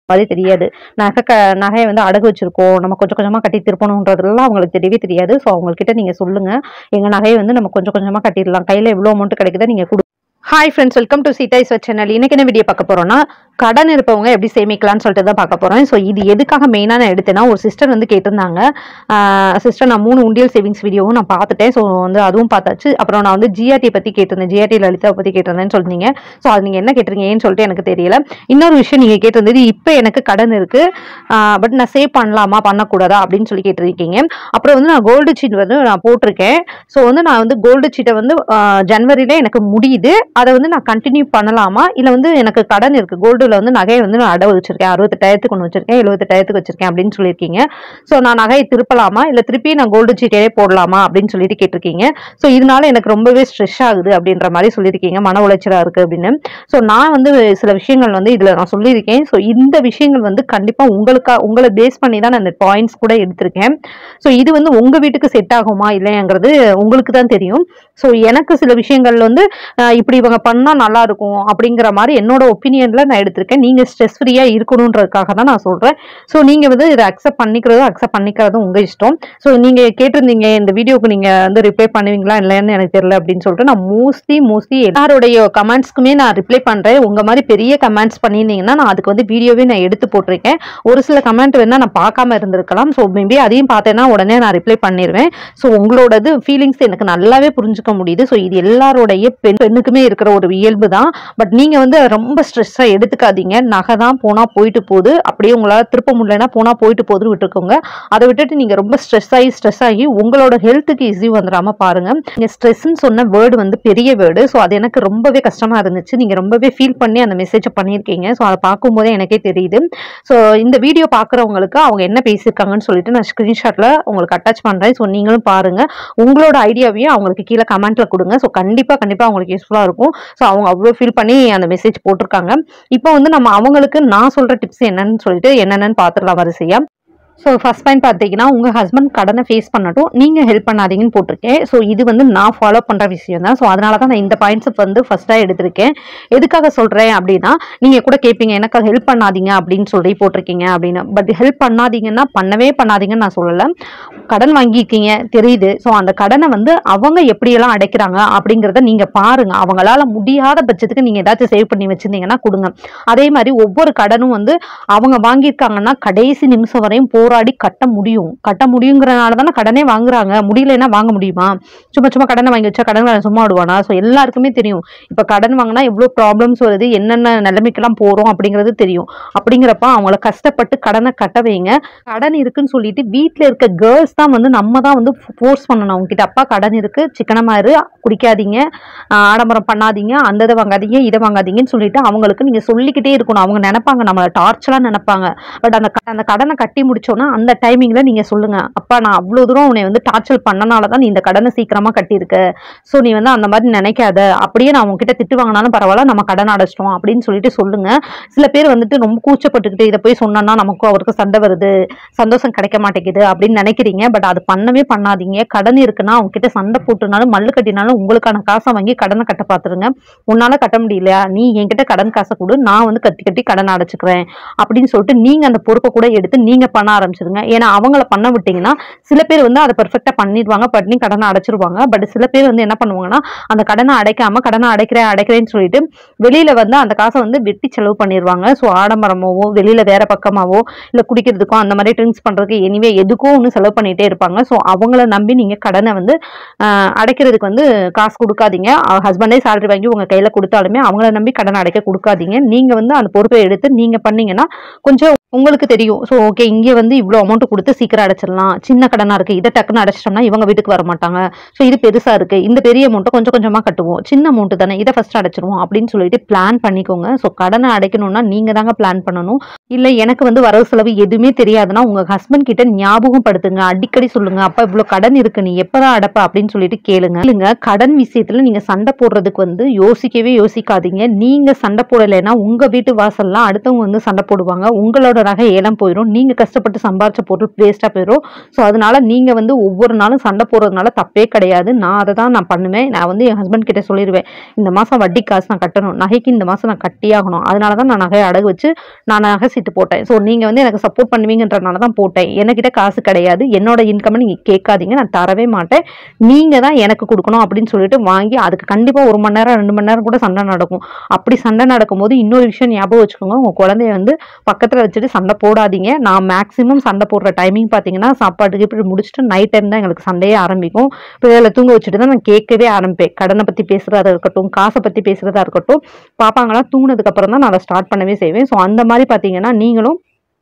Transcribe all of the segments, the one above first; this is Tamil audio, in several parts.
மாதிரி தெரியாது நகை க நகையை வந்து அடகு வச்சிருக்கோம் நம்ம கொஞ்சம் கொஞ்சமா கட்டி திருப்பணுன்றதெல்லாம் அவங்களுக்கு தெரியவே தெரியாது ஸோ அவங்கக்கிட்ட நீங்க சொல்லுங்க எங்க நகையை வந்து நம்ம கொஞ்சம் கொஞ்சமா கட்டிடலாம் கையில எவ்வளோ அமௌண்ட் கிடைக்குதோ நீங்க கொடு hi friends welcome to Seetha is channel இன்னைக்கு என்ன வீடியோ பார்க்க போறோம்னா கடன் இருப்பவங்க எப்படி சேமிக்கலாம்னு சொல்லிட்டு தான் பார்க்க போறோம் ஸோ இது எதுக்காக மெயினாக நான் எடுத்தேன்னா ஒரு சிஸ்டர் வந்து கேட்டிருந்தாங்க சிஸ்டர் நான் மூணு உண்டியல் சேவிங்ஸ் வீடியோவும் நான் பார்த்துட்டேன் ஸோ வந்து அதுவும் பார்த்தாச்சு அப்புறம் நான் வந்து ஜிஆர்டி பற்றி கேட்டிருந்தேன் ஜிஆர்டி லலிதாவை பற்றி கேட்டிருந்தேன்னு சொன்னீங்க ஸோ அது நீங்கள் என்ன கேட்டிருக்கீங்கன்னு சொல்லிட்டு எனக்கு தெரியல இன்னொரு விஷயம் நீங்கள் கேட்டிருந்தது இப்போ எனக்கு கடன் இருக்கு பட் நான் சேவ் பண்ணலாமா பண்ணக்கூடாதா அப்படின்னு சொல்லி கேட்டிருக்கீங்க அப்புறம் வந்து நான் கோல்டு சீட் வந்து நான் போட்டிருக்கேன் ஸோ வந்து நான் வந்து கோல்டு சீட்டை வந்து ஜனவரியில எனக்கு முடியுது அதை வந்து நான் கண்டினியூ பண்ணலாமா இல்லை வந்து எனக்கு கடன் இருக்கு கோல்டுல வந்து நகையை வந்து நான் அடவு வச்சிருக்கேன் அறுபத்தெட்டாயிரத்துக்கு ஒன்று வச்சிருக்கேன் எழுபத்தெட்டாயிரத்துக்கு வச்சிருக்கேன் அப்படின்னு சொல்லியிருக்கீங்க ஸோ நான் நகையை திருப்பலாமா இல்லை திருப்பி நான் கோல்டு சீட்டே போடலாமா அப்படின்னு சொல்லிட்டு கேட்டிருக்கீங்க ஸோ இதனால எனக்கு ரொம்பவே ஸ்ட்ரெஸ் ஆகுது அப்படின்ற மாதிரி சொல்லியிருக்கீங்க மன உளைச்சலா இருக்கு அப்படின்னு ஸோ நான் வந்து சில விஷயங்கள் வந்து இதுல நான் சொல்லியிருக்கேன் ஸோ இந்த விஷயங்கள் வந்து கண்டிப்பா உங்களுக்கா உங்களை பேஸ் பண்ணி தான் நான் இந்த பாயிண்ட்ஸ் கூட எடுத்திருக்கேன் ஸோ இது வந்து உங்க வீட்டுக்கு செட் ஆகுமா இல்லையாங்கிறது உங்களுக்கு தான் தெரியும் ஸோ எனக்கு சில விஷயங்கள் வந்து அஹ், இப்படி இவங்க பண்ணா நல்லா இருக்கும் அப்படிங்கிற மாதிரி என்னோட ஒப்பீனியன்ல நான் எடுத்திருக்கேன் நீங்க ஸ்ட்ரெஸ் ஃப்ரீயா இருக்கணுன்றதுக்காக தான் நான் சொல்றேன் ஸோ நீங்க வந்து இதை அக்செப்ட் பண்ணிக்கிறதும் அக்செப்ட் பண்ணிக்கிறதும் உங்க இஷ்டம் ஸோ நீங்க கேட்டிருந்தீங்க இந்த வீடியோக்கு நீங்க வந்து ரிப்ளை பண்ணுவீங்களா இல்லைன்னு எனக்கு தெரியல அப்படின்னு சொல்லிட்டு நான் மோஸ்ட்லி மோஸ்ட்லி எல்லாருடைய கமெண்ட்ஸ்க்குமே நான் ரிப்ளை பண்றேன் உங்க மாதிரி பெரிய கமெண்ட்ஸ் பண்ணியிருந்தீங்கன்னா நான் அதுக்கு வந்து வீடியோவே நான் எடுத்து போட்டிருக்கேன் ஒரு சில கமெண்ட் வேணா நான் பார்க்காம இருந்திருக்கலாம் ஸோ மேபி அதையும் பார்த்தேன்னா உடனே நான் ரிப்ளை பண்ணிடுவேன் ஸோ உங்களோடது ஃபீலிங்ஸ் எனக்கு நல்லாவே புரிஞ்சுக்க முடியுது ஸோ இது எல்லாருடைய பெண் பெண்ணுக்குமே இருக்கிற ஒரு இயல்பு தான் பட் நீங்க வந்து ரொம்ப ஸ்ட்ரெஸ்ஸாக எடுத்துக்காதீங்க நகை தான் போனா போயிட்டு போகுது அப்படியே உங்களால் திருப்ப முடியலன்னா போனா போயிட்டு போகுது விட்டுருக்கோங்க அதை விட்டுட்டு நீங்க ரொம்ப ஸ்ட்ரெஸ் ஆகி ஸ்ட்ரெஸ் ஆகி உங்களோட ஹெல்த்துக்கு ஈஸி வந்துடாம பாருங்க நீங்க ஸ்ட்ரெஸ்ன்னு சொன்ன வேர்டு வந்து பெரிய வேர்டு ஸோ அது எனக்கு ரொம்பவே கஷ்டமா இருந்துச்சு நீங்க ரொம்பவே ஃபீல் பண்ணி அந்த மெசேஜை பண்ணியிருக்கீங்க ஸோ அதை பார்க்கும்போதே எனக்கே தெரியுது ஸோ இந்த வீடியோ பார்க்குறவங்களுக்கு அவங்க என்ன பேசியிருக்காங்கன்னு சொல்லிட்டு நான் ஸ்க்ரீன்ஷாட்டில் உங்களுக்கு அட்டாச் பண்ணுறேன் ஸோ நீங்களும் பாருங்க உங்களோட ஐடியாவையும் அவங்களுக்கு கீழே கமெண்ட்ல கொடுங்க ஸோ கண்டிப்பாக கண்டிப்பாக அவங்களுக்கு யூஸ்ஃபுல்லாக இருக்கும் ஸோ அவங்க அவ்வளோ ஃபீல் பண்ணி அந்த மெசேஜ் போட்டிருக்காங்க இப்போ வந்து நம்ம அவங்களுக்கு நான் சொல்கிற டிப்ஸ் என்னன்னு சொல்லிட்டு என்னென்னு பார்த்துடலாம் வரிசையா ஸோ ஃபர்ஸ்ட் பாயிண்ட் பார்த்தீங்கன்னா உங்கள் ஹஸ்பண்ட் கடனை ஃபேஸ் பண்ணட்டும் நீங்கள் ஹெல்ப் பண்ணாதீங்கன்னு போட்டிருக்கேன் ஸோ இது வந்து நான் ஃபாலோ பண்ணுற விஷயம் தான் ஸோ அதனால தான் நான் இந்த பாயிண்ட்ஸ் வந்து ஃபர்ஸ்ட்டாக எடுத்திருக்கேன் எதுக்காக சொல்கிறேன் அப்படின்னா நீங்கள் கூட கேட்பீங்க எனக்கு ஹெல்ப் பண்ணாதீங்க அப்படின்னு சொல்லி போட்டிருக்கீங்க அப்படின்னு பட் ஹெல்ப் பண்ணாதீங்கன்னா பண்ணவே பண்ணாதீங்கன்னு நான் சொல்லலை கடன் வாங்கியிருக்கீங்க தெரியுது ஸோ அந்த கடனை வந்து அவங்க எப்படியெல்லாம் அடைக்கிறாங்க அப்படிங்கிறத நீங்கள் பாருங்க அவங்களால முடியாத பட்சத்துக்கு நீங்கள் ஏதாச்சும் சேவ் பண்ணி வச்சிருந்தீங்கன்னா கொடுங்க அதே மாதிரி ஒவ்வொரு கடனும் வந்து அவங்க வாங்கியிருக்காங்கன்னா கடைசி நிமிஷம் வரையும் போராடி கட்ட முடியும் கட்ட முடியுங்கிறனால தானே கடனே வாங்குறாங்க முடியலன்னா வாங்க முடியுமா சும்மா சும்மா கடனை வாங்கி வச்சா கடன் சும்மா விடுவானா ஸோ எல்லாருக்குமே தெரியும் இப்போ கடன் வாங்கினா எவ்வளோ ப்ராப்ளம்ஸ் வருது என்னென்ன நிலைமைக்கெல்லாம் போகிறோம் அப்படிங்கிறது தெரியும் அப்படிங்கிறப்ப அவங்கள கஷ்டப்பட்டு கடனை கட்ட வைங்க கடன் இருக்குன்னு சொல்லிட்டு வீட்டில் இருக்க கேர்ள்ஸ் தான் வந்து நம்ம தான் வந்து ஃபோர்ஸ் பண்ணணும் அவங்க கிட்ட அப்பா கடன் இருக்கு சிக்கனமா இரு குடிக்காதீங்க ஆஹ் ஆடம்பரம் பண்ணாதீங்க அந்த இதை வாங்காதீங்க இதை வாங்காதீங்கன்னு சொல்லிட்டு அவங்களுக்கு நீங்க சொல்லிக்கிட்டே இருக்கணும் அவங்க நினைப்பாங்க நம்மளை டார்ச்சரா நினைப்பாங்க பட் அந்த க- அந்த கடனை கட்டி முடிச்சோன்னா அந்த டைமிங்ல நீங்க சொல்லுங்க அப்பா நான் அவ்வளவு தூரம் உன்னை வந்து டார்ச்சர் பண்ணனால தான் நீ இந்த கடனை சீக்கிரமா கட்டியிருக்க ஸோ நீ வந்து அந்த மாதிரி நினைக்காத அப்படியே நான் உங்ககிட்ட திட்டு வாங்கினாலும் பரவாயில்ல நம்ம கடன் அடைச்சிட்டோம் அப்படின்னு சொல்லிட்டு சொல்லுங்க சில பேர் வந்துட்டு ரொம்ப கூச்சப்பட்டுக்கிட்டு இதை போய் சொன்னோன்னா நமக்கு அவருக்கு சண்டை வருது சந்தோஷம் கிடைக்க மாட்டேங்குது அப்படின்னு நினைக்கிறீங்க பட் அது பண்ணவே பண்ணாதீங்க கடன் இருக்குன்னா அவங்க கிட்ட சண்டை போட்டுனாலும் மல்லு கட்டினாலும் உங்களுக்கான காசை வாங்கி கடனை கட்ட பார்த்துருங்க உன்னால கட்ட முடியலையா நீ என்கிட்ட கடன் காசை கொடு நான் வந்து கட்டி கட்டி கடன் அடைச்சுக்கிறேன் அப்படின்னு சொல்லிட்டு நீங்க அந்த பொறுப்பை கூட எடுத்து நீங்க பண்ண ஆரம்பிச்சிருங்க ஏன்னா அவங்கள பண்ண விட்டீங்கன்னா சில பேர் வந்து அதை பெர்ஃபெக்டா பண்ணிடுவாங்க பண்ணி கடனை அடைச்சிருவாங்க பட் சில பேர் வந்து என்ன பண்ணுவாங்கன்னா அந்த கடனை அடைக்காம கடனை அடைக்கிறேன் அடைக்கிறேன்னு சொல்லிட்டு வெளியில வந்து அந்த காசை வந்து வெட்டி செலவு பண்ணிடுவாங்க ஸோ ஆடம்பரமாவோ வெளியில வேற பக்கமாவோ இல்ல குடிக்கிறதுக்கோ அந்த மாதிரி ட்ரிங்க்ஸ் பண்றதுக்கு எனிவே எதுக்கோ ஒன்று செலவு பண்ணிட்டே இருப்பாங்க ஸோ அவங்கள நம்பி நீங்க கடனை வந்து ஆஹ், அடைக்கிறதுக்கு வந்து காசு கொடுக்காதீங்க ஹஸ்பண்டே salary வாங்கி உங்க கையில கொடுத்தாலுமே அவங்கள நம்பி கடன் அடைக்க கொடுக்காதீங்க நீங்க வந்து அந்த பொறுப்பை எடுத்து நீங்க பண்ணீங்கன்னா கொஞ்சம் உங்களுக்கு தெரியும் ஸோ ஓகே இங்கே வந்து இவ்வளோ அமௌண்ட் கொடுத்து சீக்கிரம் அடைச்சிடலாம் சின்ன கடனா இருக்கு இதை டக்குன்னு அடைச்சிட்டோம்னா இவங்க வீட்டுக்கு வர மாட்டாங்க ஸோ இது பெருசா இருக்கு இந்த பெரிய அமௌண்ட்டை கொஞ்சம் கொஞ்சமா கட்டுவோம் சின்ன அமௌண்ட் தானே இதை ஃபர்ஸ்ட் அடைச்சிருவோம் அப்படின்னு சொல்லிட்டு பிளான் பண்ணிக்கோங்க ஸோ கடனை அடைக்கணும்னா நீங்க தாங்க பிளான் பண்ணணும் இல்லை எனக்கு வந்து வரவு செலவு எதுவுமே தெரியாதுன்னா உங்க ஹஸ்பண்ட் கிட்ட ஞாபகம் படுத்துங்க அடிக்கடி சொல்லுங்க அப்பா இவ்வளோ கடன் இருக்கு நீ எப்பதான் அடைப்ப அப்படின்னு சொல்லிட்டு கேளுங்க இல்லைங்க கடன் விஷயத்துல நீங்க சண்டை போடுறதுக்கு வந்து யோசிக்கவே யோசிக்காதீங்க நீங்க சண்டை போடலைன்னா உங்க வீட்டு வாசல்லாம் அடுத்தவங்க வந்து சண்டை போடுவாங்க உங்களோட நகை ஏலம் போயிடும் நீங்க கஷ்டப்பட்டு சம்பாரிச்ச பொருள் வேஸ்டா போயிடும் ஸோ அதனால நீங்க வந்து ஒவ்வொரு நாளும் சண்டை போடுறதுனால தப்பே கிடையாது நான் அதை தான் நான் பண்ணுவேன் நான் வந்து என் ஹஸ்பண்ட் கிட்ட சொல்லிடுவேன் இந்த மாசம் வட்டி காசு நான் கட்டணும் நகைக்கு இந்த மாசம் நான் கட்டியாகணும் அதனால தான் நான் நகையை அடகு வச்சு நான் நகை சீட்டு போட்டேன் ஸோ நீங்க வந்து எனக்கு சப்போர்ட் பண்ணுவீங்கன்றனால தான் போட்டேன் என்கிட்ட காசு கிடையாது என்னோட இன்கம் நீங்க கேட்காதீங்க நான் தரவே மாட்டேன் நீங்க தான் எனக்கு கொடுக்கணும் அப்படின்னு சொல்லிட்டு வாங்கி அதுக்கு கண்டிப்பா ஒரு மணி நேரம் ரெண்டு மணி நேரம் கூட சண்டை நடக்கும் அப்படி சண்டை நடக்கும்போது இன்னொரு விஷயம் ஞாபகம் வச்சுக்கோங்க உங்க குழந்தைய வந்து பக்கத்துல வச்சுட்டு சண்டை போடாதீங்க நான் மேக்ஸிமம் சண்டை போடுற டைமிங் பார்த்தீங்கன்னா சாப்பாட்டுக்கு இப்படி முடிச்சுட்டு நைட் டைம் தான் எங்களுக்கு சண்டையே ஆரம்பிக்கும் பிள்ளைகளை தூங்க வச்சுட்டு தான் நான் கேட்கவே ஆரம்பிப்பேன் கடனை பத்தி பேசுறதா இருக்கட்டும் காசை பத்தி பேசுறதா இருக்கட்டும் பாப்பாங்களாம் தூங்கினதுக்கு அப்புறம் தான் நான் அதை ஸ்டார்ட் பண்ணவே செய்வேன் ஸோ அந்த மாதிரி பார்த்தீங்கன்னா நீங்களும்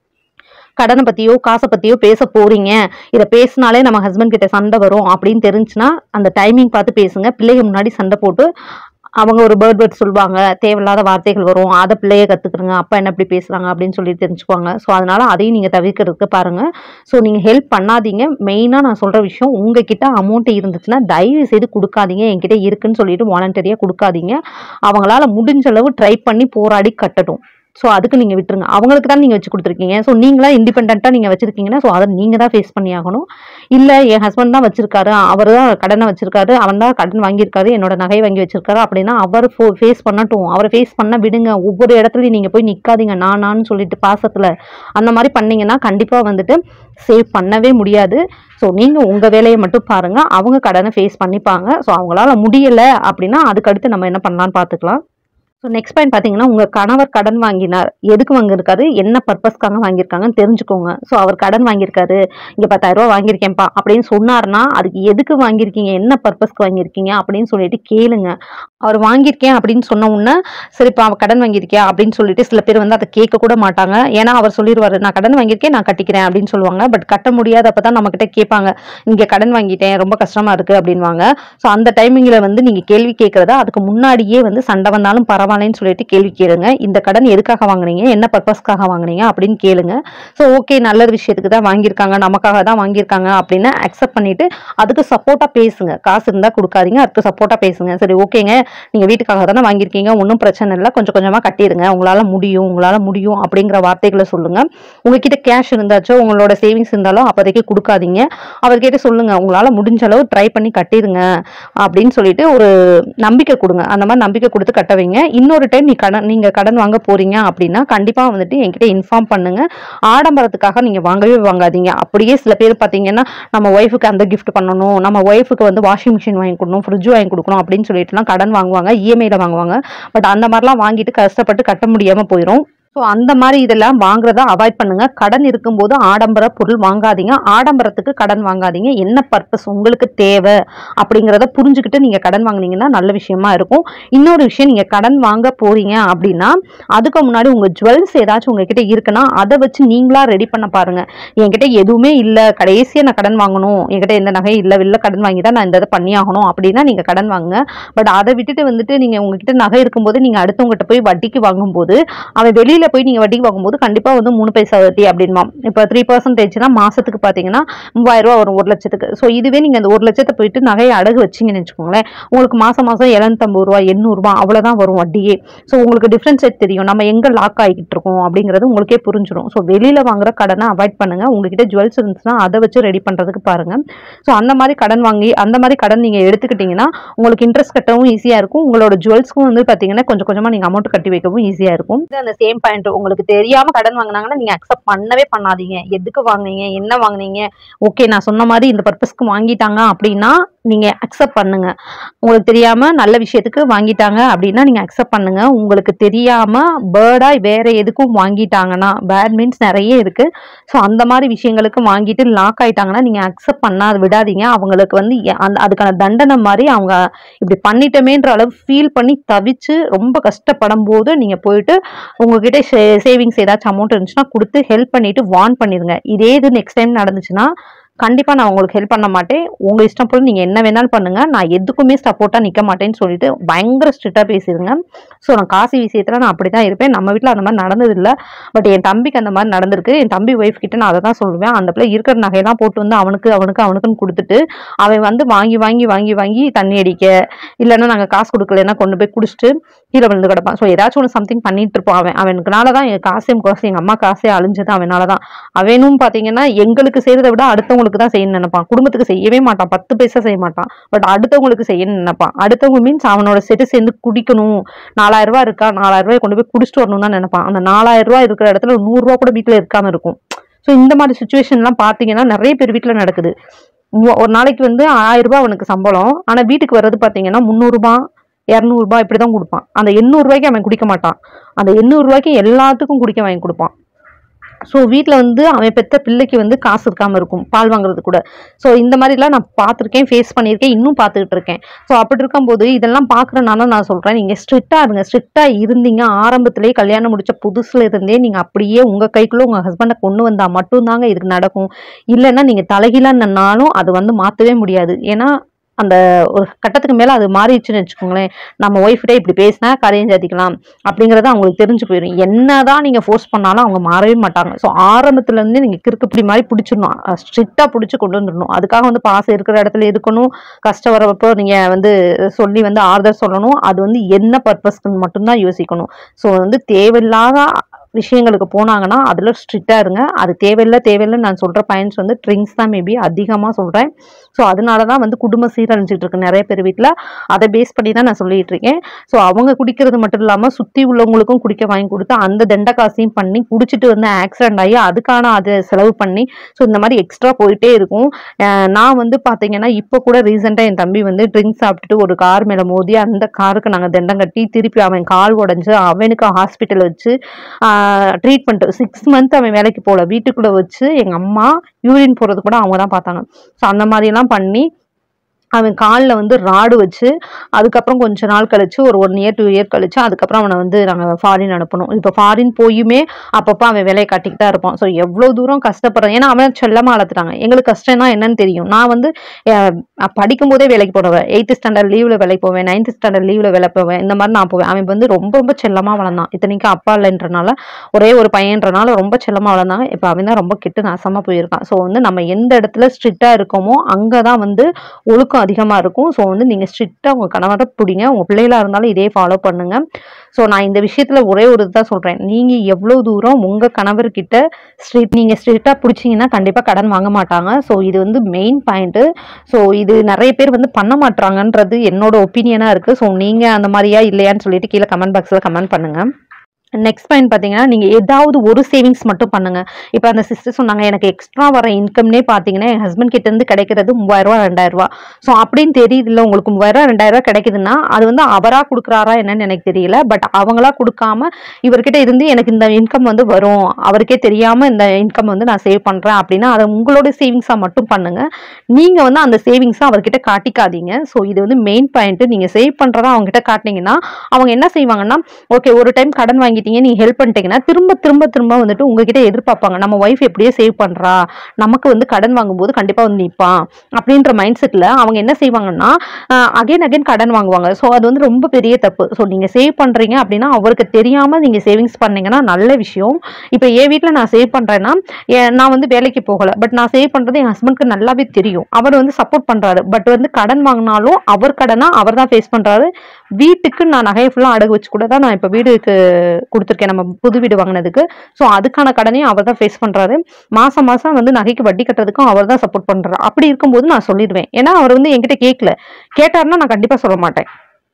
கடனை பத்தியோ காசை பத்தியோ பேச போறீங்க இதை பேசினாலே நம்ம ஹஸ்பண்ட் கிட்ட சண்டை வரும் அப்படின்னு தெரிஞ்சுன்னா அந்த டைமிங் பார்த்து பேசுங்க பிள்ளைங்க முன்னாடி சண்டை போட்டு அவங்க ஒரு பேர்ட் வேர்ட் சொல்லுவாங்க தேவையில்லாத வார்த்தைகள் வரும் அதை பிள்ளைய கத்துக்கிறங்க அப்பா என்ன இப்படி பேசுறாங்க அப்படின்னு சொல்லி தெரிஞ்சுக்குவாங்க ஸோ அதனால அதையும் நீங்க தவிர்க்கிறதுக்கு பாருங்க ஸோ நீங்க ஹெல்ப் பண்ணாதீங்க மெயினா நான் சொல்ற விஷயம் உங்ககிட்ட அமௌண்ட் இருந்துச்சுன்னா தயவு செய்து கொடுக்காதீங்க என்கிட்ட இருக்குன்னு சொல்லிட்டு வாலண்டரியா கொடுக்காதீங்க அவங்களால முடிஞ்ச அளவு ட்ரை பண்ணி போராடி கட்டட்டும் ஸோ அதுக்கு நீங்கள் விட்டுருங்க அவங்களுக்கு தான் நீங்கள் வச்சு கொடுத்துருக்கீங்க ஸோ நீங்களா இண்டிபெண்ட்டாக நீங்கள் வச்சுருக்கீங்கன்னா ஸோ அதை நீங்கள் தான் ஃபேஸ் பண்ணி ஆகணும் இல்லை என் ஹஸ்பண்ட் தான் வச்சிருக்காரு அவர் தான் கடனை வச்சிருக்காரு அவன் தான் கடன் வாங்கியிருக்காரு என்னோட நகை வாங்கி வச்சிருக்காரு அப்படின்னா அவர் ஃபேஸ் பண்ணட்டும் அவரை ஃபேஸ் பண்ண விடுங்க ஒவ்வொரு இடத்துலையும் நீங்கள் போய் நிற்காதீங்க நான் நான் சொல்லிட்டு பாசத்தில் அந்த மாதிரி பண்ணீங்கன்னா கண்டிப்பாக வந்துட்டு சேவ் பண்ணவே முடியாது ஸோ நீங்கள் உங்கள் வேலையை மட்டும் பாருங்கள் அவங்க கடனை ஃபேஸ் பண்ணிப்பாங்க ஸோ அவங்களால முடியலை அப்படின்னா அதுக்கடுத்து நம்ம என்ன பண்ணலான்னு பார்த்துக்கலாம் ஸோ நெக்ஸ்ட் பாயிண்ட் பார்த்தீங்கன்னா உங்கள் கணவர் கடன் வாங்கினார் எதுக்கு வாங்கியிருக்காரு என்ன பர்பஸ்க்காக வாங்கியிருக்காங்கன்னு தெரிஞ்சுக்கோங்க ஸோ அவர் கடன் வாங்கியிருக்காரு இங்கே பத்தாயிரம் ரூபா வாங்கியிருக்கேன்ப்பா அப்படின்னு சொன்னார்னா அதுக்கு எதுக்கு வாங்கியிருக்கீங்க என்ன பர்பஸ்க்கு வாங்கியிருக்கீங்க அப்படின்னு சொல்லிட்டு கேளுங்க அவர் வாங்கியிருக்கேன் அப்படின்னு சொன்ன உடனே சரிப்பா அவன் கடன் வாங்கியிருக்கியா அப்படின்னு சொல்லிட்டு சில பேர் வந்து அதை கேட்க கூட மாட்டாங்க ஏன்னா அவர் சொல்லிடுவாரு நான் கடன் வாங்கியிருக்கேன் நான் கட்டிக்கிறேன் அப்படின்னு சொல்லுவாங்க பட் கட்ட முடியாதப்ப தான் நம்மக்கிட்ட கேட்பாங்க இங்கே கடன் வாங்கிட்டேன் ரொம்ப கஷ்டமா இருக்கு அப்படின்வாங்க ஸோ அந்த டைமிங்கில் வந்து நீங்கள் கேள்வி கேட்குறதா அதுக்கு முன்னாடியே வந்து சண்டை வந்தாலும் பரவாயில்லன்னு சொல்லிட்டு கேள்வி கேளுங்க இந்த கடன் எதுக்காக வாங்குனீங்க என்ன பர்பஸ்க்காக வாங்குனீங்க அப்படின்னு கேளுங்க ஸோ ஓகே நல்ல விஷயத்துக்கு தான் வாங்கியிருக்காங்க நமக்காக தான் வாங்கியிருக்காங்க அப்படின்னு அக்செப்ட் பண்ணிட்டு அதுக்கு சப்போர்ட்டாக பேசுங்க காசு இருந்தால் கொடுக்காதீங்க அதுக்கு சப்போர்ட்டாக பேசுங்க சரி ஓகேங்க நீங்கள் வீட்டுக்காக தானே வாங்கியிருக்கீங்க ஒன்றும் பிரச்சனை இல்லை கொஞ்சம் கொஞ்சமாக கட்டிடுங்க உங்களால் முடியும் உங்களால் முடியும் அப்படிங்கிற வார்த்தைகளை சொல்லுங்க உங்ககிட்ட கேஷ் இருந்தாச்சோ உங்களோட சேவிங்ஸ் இருந்தாலும் அப்போதைக்கு கொடுக்காதீங்க அவர்கிட்ட சொல்லுங்க உங்களால் முடிஞ்ச அளவு ட்ரை பண்ணி கட்டிடுங்க அப்படின்னு சொல்லிட்டு ஒரு நம்பிக்கை கொடுங்க அந்த மாதிரி நம்பிக்கை கொடுத்து கட்ட வைங்க இன்னொரு டைம் நீ கடன் நீங்கள் கடன் வாங்க போறீங்க அப்படின்னா கண்டிப்பாக வந்துட்டு என்கிட்ட இன்ஃபார்ம் பண்ணுங்க ஆடம்பரத்துக்காக நீங்கள் வாங்கவே வாங்காதீங்க அப்படியே சில பேர் பார்த்தீங்கன்னா நம்ம ஒய்ஃபுக்கு அந்த கிஃப்ட் பண்ணணும் நம்ம ஒய்ஃபுக்கு வந்து வாஷிங் மிஷின் வாங்கி கொடுக்கணும் ஃப்ரிட்ஜ் வாங்கி கொடுக்கணும் அப்படின்னு சொல்லிட்டுலாம் கடன் வாங்குவாங்க இஎம்ஐல வாங்குவாங்க பட் அந்த மாதிரிலாம் வாங்கிட்டு கஷ்டப்பட்டு கட்ட முடியாமல் போயிடும் ஸோ அந்த மாதிரி இதெல்லாம் வாங்குறத அவாய்ட் பண்ணுங்க கடன் இருக்கும்போது ஆடம்பர பொருள் வாங்காதீங்க ஆடம்பரத்துக்கு கடன் வாங்காதீங்க என்ன பர்பஸ் உங்களுக்கு தேவை அப்படிங்கிறத புரிஞ்சுக்கிட்டு நீங்க கடன் வாங்குனீங்கன்னா நல்ல விஷயமா இருக்கும் இன்னொரு விஷயம் நீங்க கடன் வாங்க போறீங்க அப்படின்னா அதுக்கு முன்னாடி உங்க ஜுவல்ஸ் ஏதாச்சும் உங்ககிட்ட இருக்குன்னா அதை வச்சு நீங்களா ரெடி பண்ண பாருங்க என்கிட்ட எதுவுமே இல்லை கடைசியா நான் கடன் வாங்கணும் என்கிட்ட எந்த நகை இல்லை வெளில கடன் வாங்கி தான் நான் இந்த இதை பண்ணி ஆகணும் அப்படின்னா நீங்க கடன் வாங்குங்க பட் அதை விட்டுட்டு வந்துட்டு நீங்க உங்ககிட்ட நகை இருக்கும்போது நீங்க அடுத்தவங்ககிட்ட போய் வட்டிக்கு வாங்கும்போது அவன் வெளியில போய் நீங்க வட்டிக்கு வாங்கும்போது கண்டிப்பா வந்து மூணு பைசா வட்டி அப்படின்மா இப்போ த்ரீ பர்சன்டேஜ்னா மாசத்துக்கு பாத்தீங்கன்னா மூவாயிரம் ரூபா வரும் ஒரு லட்சத்துக்கு ஸோ இதுவே நீங்க அந்த ஒரு லட்சத்தை போயிட்டு நகையை அடகு வச்சீங்கன்னு வச்சுக்கோங்களேன் உங்களுக்கு மாசம் மாசம் எழுநூத்தம்பது ரூபா எண்ணூறுபா அவ்வளவுதான் வரும் வட்டியே ஸோ உங்களுக்கு டிஃபரன்ஸ் தெரியும் நம்ம எங்க லாக் ஆகிட்டு இருக்கோம் அப்படிங்கிறது உங்களுக்கே புரிஞ்சிடும் ஸோ வெளியில வாங்குற கடனை அவாய்ட் பண்ணுங்க உங்ககிட்ட ஜுவல்ஸ் இருந்துச்சுன்னா அதை வச்சு ரெடி பண்றதுக்கு பாருங்க ஸோ அந்த மாதிரி கடன் வாங்கி அந்த மாதிரி கடன் நீங்க எடுத்துக்கிட்டீங்கன்னா உங்களுக்கு இன்ட்ரெஸ்ட் கட்டவும் ஈஸியா இருக்கும் உங்களோட ஜுவல்ஸ்க்கும் வந்து பாத்தீங்கன்னா கொஞ்சம் கொஞ்சமா நீங்க அமௌண்ட் கட்டி வைக்கவும் ஈஸியா இருக்கும் இது அந்த சேம் பாயிண்ட் உங்களுக்கு தெரியாம கடன் வாங்குனாங்கன்னா நீங்க அக்செப்ட் பண்ணவே பண்ணாதீங்க எதுக்கு வாங்குனீங்க என்ன வாங்குனீங்க ஓகே நான் சொன்ன மாதிரி இந்த பர்பஸ்க்கு வாங்கிட்டாங்க அப்படின்னா நீங்க அக்செப்ட் பண்ணுங்க உங்களுக்கு தெரியாம நல்ல விஷயத்துக்கு வாங்கிட்டாங்க அப்படின்னா நீங்க அக்செப்ட் பண்ணுங்க உங்களுக்கு தெரியாம பேர்டா வேற எதுக்கும் வாங்கிட்டாங்கன்னா பேட் மீன்ஸ் நிறைய இருக்கு ஸோ அந்த மாதிரி விஷயங்களுக்கு வாங்கிட்டு லாக் ஆயிட்டாங்கன்னா நீங்க அக்செப்ட் பண்ணா விடாதீங்க அவங்களுக்கு வந்து எ- அந்த அதுக்கான தண்டனை மாதிரி அவங்க இப்படி பண்ணிட்டோமேன்ற அளவு ஃபீல் பண்ணி தவிச்சு ரொம்ப கஷ்டப்படும் போது நீங்க போயிட்டு உங்ககிட்ட சேவிங்ஸ் ஏதாச்சும் அமௌண்ட் இருந்துச்சுன்னா கொடுத்து ஹெல்ப் பண்ணிட்டு வார்ன் பண்ணிருங்க இதே இது நெக்ஸ்ட் டைம் நடந்துச்சுன்னா கண்டிப்பாக நான் உங்களுக்கு ஹெல்ப் பண்ண மாட்டேன் உங்கள் இஷ்டம் போல நீங்கள் என்ன வேணாலும் பண்ணுங்கள் நான் எதுக்குமே சப்போர்ட்டாக நிற்க மாட்டேன்னு சொல்லிட்டு பயங்கர ஸ்ட்ரிக்டாக பேசிடுங்க ஸோ நான் காசு விஷயத்தில் நான் அப்படி தான் இருப்பேன் நம்ம வீட்டில் அந்த மாதிரி நடந்ததில்லை பட் என் தம்பிக்கு அந்த மாதிரி நடந்திருக்கு என் தம்பி ஒய்ஃப் கிட்ட நான் அதை தான் சொல்லுவேன் அந்த பிள்ளை இருக்கிற நகையெல்லாம் போட்டு வந்து அவனுக்கு அவனுக்கு அவனுக்குன்னு கொடுத்துட்டு அவன் வந்து வாங்கி வாங்கி வாங்கி வாங்கி தண்ணி அடிக்க இல்லைன்னா நாங்கள் காசு கொடுக்கலன்னா கொண்டு போய் குடிச்சிட்டு கீழே விழுந்து கிடப்பான் ஸோ ஏதாச்சும் ஒன்று சம்திங் பண்ணிட்டு இருப்பான் அவன் அவனுக்குனால தான் என் காசே முக்காசு எங்கள் அம்மா காசே அழிஞ்சது அவனால தான் அவனும் பார்த்தீங்கன்னா எங்களுக்கு செய்கிறத விட அடுத்தவங்களுக்கு தான் செய்யணும்னு நினைப்பான் குடும்பத்துக்கு செய்யவே மாட்டான் பத்து பைசா செய்ய மாட்டான் பட் அடுத்தவங்களுக்கு செய்யணும்னு நினைப்பான் அடுத்தவங்க மீன்ஸ் அவனோட செட்டு சேர்ந்து குடிக்கணும் நாலாயிரம் ரூபாய் இருக்கா நாலாயிரம் ரூபாய் கொண்டு போய் குடிச்சிட்டு வரணும் தான் நினைப்பான் அந்த நாலாயிரம் ரூபாய் இருக்கிற இடத்துல ஒரு நூறுரூவா கூட வீட்டில் இருக்காம இருக்கும் ஸோ இந்த மாதிரி சுச்சுவேஷன்லாம் பார்த்தீங்கன்னா நிறைய பேர் வீட்டில் நடக்குது மூ- ஒரு நாளைக்கு வந்து ஆயிரம் ரூபாய் அவனுக்கு சம்பளம் ஆனால் வீட்டுக்கு வர்றது பார்த்தீங்கன்னா முந்நூறுரூபா இரநூறுபா இப்படி தான் கொடுப்பான் அந்த எண்ணூறுரூவாய்க்கு அவன் குடிக்க மாட்டான் அந்த எண்ணூறுரூவாய்க்கு எல்லாத்துக்கும் குடிக்க வாங்கி கொடுப்பான் ஸோ வீட்டில் வந்து அவன் பெத்த பிள்ளைக்கு வந்து காசு இருக்காமல் இருக்கும் பால் வாங்குறது கூட ஸோ இந்த மாதிரிலாம் நான் பார்த்துருக்கேன் ஃபேஸ் பண்ணியிருக்கேன் இன்னும் பார்த்துக்கிட்டு இருக்கேன் ஸோ அப்படி இருக்கும்போது இதெல்லாம் பார்க்குறனால நான் சொல்கிறேன் நீங்கள் ஸ்ட்ரிக்டாக இருங்க ஸ்ட்ரிக்டாக இருந்தீங்க ஆரம்பத்திலேயே கல்யாணம் முடிச்ச புதுசுல இருந்தே நீங்கள் அப்படியே உங்கள் கைக்குள்ளே உங்கள் ஹஸ்பண்டை கொண்டு வந்தால் மட்டும்தாங்க இதுக்கு நடக்கும் இல்லைன்னா நீங்கள் தலைகீழாக நின்னாலும் அது வந்து மாற்றவே முடியாது ஏன்னா அந்த ஒரு கட்டத்துக்கு மேலே அது மாறிடுச்சுன்னு வச்சுக்கோங்களேன் நம்ம ஒய்ஃப்டே இப்படி பேசினா கரையும் சாதிக்கலாம் அப்படிங்கிறது அவங்களுக்கு தெரிஞ்சு போயிடும் என்னதான் நீங்கள் ஃபோர்ஸ் பண்ணாலும் அவங்க மாறவே மாட்டாங்க ஸோ ஆரம்பத்துலேருந்து நீங்கள் கிறுக்குப்பிடி மாதிரி பிடிச்சிடணும் ஸ்ட்ரிக்டாக பிடிச்சி கொண்டு வந்துடணும் அதுக்காக வந்து பாசம் இருக்கிற இடத்துல இருக்கணும் கஷ்டம் வரப்போ நீங்கள் வந்து சொல்லி வந்து ஆறுதல் சொல்லணும் அது வந்து என்ன பர்பஸ்க்குன்னு மட்டும்தான் யோசிக்கணும் ஸோ வந்து தேவையில்லாத விஷயங்களுக்கு போனாங்கன்னா அதில் ஸ்ட்ரிக்டாக இருங்க அது தேவையில்லை தேவையில்லைன்னு நான் சொல்கிற பாயிண்ட்ஸ் வந்து ட்ரிங்க்ஸ் தான் மேபி அதிகமாக சொல்கிறேன் ஸோ அதனால தான் வந்து குடும்ப சீரழிஞ்சிட்டு இருக்கு நிறைய பேர் வீட்டில் அதை பேஸ் பண்ணி தான் நான் சொல்லிட்டு இருக்கேன் ஸோ அவங்க குடிக்கிறது மட்டும் இல்லாமல் சுற்றி உள்ளவங்களுக்கும் குடிக்க வாங்கி கொடுத்து அந்த தண்ட காசையும் பண்ணி குடிச்சிட்டு வந்து ஆக்சிடென்ட் ஆகி அதுக்கான அதை செலவு பண்ணி ஸோ இந்த மாதிரி எக்ஸ்ட்ரா போயிட்டே இருக்கும் அஹ் நான் வந்து பார்த்தீங்கன்னா இப்போ கூட ரீசெண்டாக என் தம்பி வந்து ட்ரிங்க்ஸ் சாப்பிட்டுட்டு ஒரு கார் மேலே மோதி அந்த காருக்கு நாங்கள் தண்டம் கட்டி திருப்பி அவன் கால் உடஞ்சு அவனுக்கு ஹாஸ்பிட்டல் வச்சு ட்ரீட்மெண்ட் சிக்ஸ் மந்த் அவன் வேலைக்கு போகல வீட்டுக்குள்ளே வச்சு எங்கள் அம்மா யூரின் போகிறது கூட அவங்க தான் பார்த்தாங்க ஸோ அந்த மாதிரிலாம் பண்ணி அவன் காலில் வந்து ராடு வச்சு அதுக்கப்புறம் கொஞ்ச நாள் கழிச்சு ஒரு ஒன் இயர் டூ இயர் கழிச்சு அதுக்கப்புறம் அவனை வந்து நாங்கள் ஃபாரின் அனுப்பணும் இப்போ ஃபாரின் போயுமே அப்பப்போ அவன் வேலையை காட்டிக்கிட்டு தான் இருப்பான் ஸோ எவ்வளோ தூரம் கஷ்டப்படுறான் ஏன்னா அவன் செல்லமாக வளர்த்துட்டாங்க எங்களுக்கு கஷ்டம்னா என்னன்னு தெரியும் நான் வந்து அஹ், படிக்கும் போதே வேலைக்கு போடுவேன் எயித்து ஸ்டாண்டர்ட் லீவில் வேலைக்கு போவேன் நைன்த் ஸ்டாண்டர்ட் லீவில் வேலை போவேன் இந்த மாதிரி நான் போவேன் அவன் வந்து ரொம்ப ரொம்ப செல்லமாக வளர்ந்தான் இத்தனைக்கும் அப்பா இல்லைன்றனால ஒரே ஒரு பையன்றனால ரொம்ப செல்லமாக வளர்ந்தாங்க இப்போ அவன் தான் ரொம்ப கெட்டு நாசமாக போயிருக்கான் ஸோ வந்து நம்ம எந்த இடத்துல ஸ்ட்ரிக்டாக இருக்கோமோ அங்கே தான் வந்து ஒழுக்கம் அதிகமாக இருக்கும் ஸோ வந்து நீங்கள் ஸ்ட்ரிக்டாக உங்கள் கணவரை பிடிங்க உங்கள் பிள்ளைகளா இருந்தாலும் இதே ஃபாலோ பண்ணுங்க ஸோ நான் இந்த விஷயத்தில் ஒரே ஒரு இதுதான் சொல்கிறேன் நீங்கள் எவ்வளோ தூரம் உங்கள் கணவர்கிட்ட ஸ்ட்ரிக்ட் நீங்கள் ஸ்ட்ரிக்டாக பிடிச்சிங்கன்னா கண்டிப்பாக கடன் வாங்க மாட்டாங்க ஸோ இது வந்து மெயின் பாயிண்ட்டு ஸோ இது நிறைய பேர் வந்து பண்ண மாட்டாங்கன்றது என்னோட ஒப்பீனியனாக இருக்குது ஸோ நீங்கள் அந்த மாதிரியா இல்லையான்னு சொல்லிட்டு கீழே கமெண்ட் பாக்ஸில் கமெண்ட் பண்ணுங்கள் நெக்ஸ்ட் பாயிண்ட் பார்த்தீங்கன்னா நீங்கள் ஏதாவது ஒரு சேவிங்ஸ் மட்டும் பண்ணுங்க இப்போ அந்த சிஸ்டர் சொன்னாங்க எனக்கு எக்ஸ்ட்ரா வர இன்கம்னே பார்த்தீங்கன்னா என் ஹஸ்பண்ட் கிட்ட இருந்து கிடைக்கிறது மூவாயிரரூவா ரெண்டாயிரரூவா ஸோ அப்படின்னு தெரியுதுல்ல உங்களுக்கு மூவாயிரரூவா ரெண்டாயிரரூவா கிடைக்குதுன்னா அது வந்து அவராக கொடுக்குறாரா என்னன்னு எனக்கு தெரியல பட் அவங்களா கொடுக்காம இவர்கிட்ட இருந்து எனக்கு இந்த இன்கம் வந்து வரும் அவருக்கே தெரியாமல் இந்த இன்கம் வந்து நான் சேவ் பண்ணுறேன் அப்படின்னா அதை உங்களோட சேவிங்ஸாக மட்டும் பண்ணுங்க நீங்கள் வந்து அந்த சேவிங்ஸை அவர்கிட்ட காட்டிக்காதீங்க ஸோ இது வந்து மெயின் பாயிண்ட் நீங்கள் சேவ் பண்ணுறதா அவங்ககிட்ட காட்டினீங்கன்னா அவங்க என்ன செய்வாங்கன்னா ஓகே ஒரு டைம் கடன் வாங்கிட்டீங்க நீங்க ஹெல்ப் பண்ணிட்டீங்கன்னா திரும்ப திரும்ப திரும்ப வந்துட்டு உங்ககிட்ட எதிர்பார்ப்பாங்க நம்ம ஒய்ஃப் எப்படியே சேவ் பண்றா நமக்கு வந்து கடன் வாங்கும்போது கண்டிப்பா வந்து நிற்பான் அப்படின்ற மைண்ட் செட்ல அவங்க என்ன செய்வாங்கன்னா அகைன் அகைன் கடன் வாங்குவாங்க ஸோ அது வந்து ரொம்ப பெரிய தப்பு ஸோ நீங்க சேவ் பண்றீங்க அப்படின்னா அவருக்கு தெரியாம நீங்க சேவிங்ஸ் பண்ணீங்கன்னா நல்ல விஷயம் இப்போ என் வீட்டில் நான் சேவ் பண்றேன்னா ஏன் நான் வந்து வேலைக்கு போகல பட் நான் சேவ் பண்றது என் ஹஸ்பண்ட்க்கு நல்லாவே தெரியும் அவர் வந்து சப்போர்ட் பண்றாரு பட் வந்து கடன் வாங்கினாலும் அவர் கடனா அவர் தான் ஃபேஸ் பண்றாரு வீட்டுக்கு நான் நகையை ஃபுல்லாக அடகு வச்சு கூட தான் நான் இப்போ வீடுக்கு கொடுத்துருக்கேன் நம்ம புது வீடு வாங்கினதுக்கு ஸோ அதுக்கான கடனையும் அவர் தான் ஃபேஸ் பண்ணுறாரு மாதம் மாதம் வந்து நகைக்கு வட்டி கட்டுறதுக்கும் அவர் தான் சப்போர்ட் பண்ணுறாரு அப்படி இருக்கும்போது நான் சொல்லிடுவேன் ஏன்னா அவர் வந்து என்கிட்ட கேட்கல கேட்டாருன்னா நான் கண்டிப்பாக சொல்ல மாட்டேன்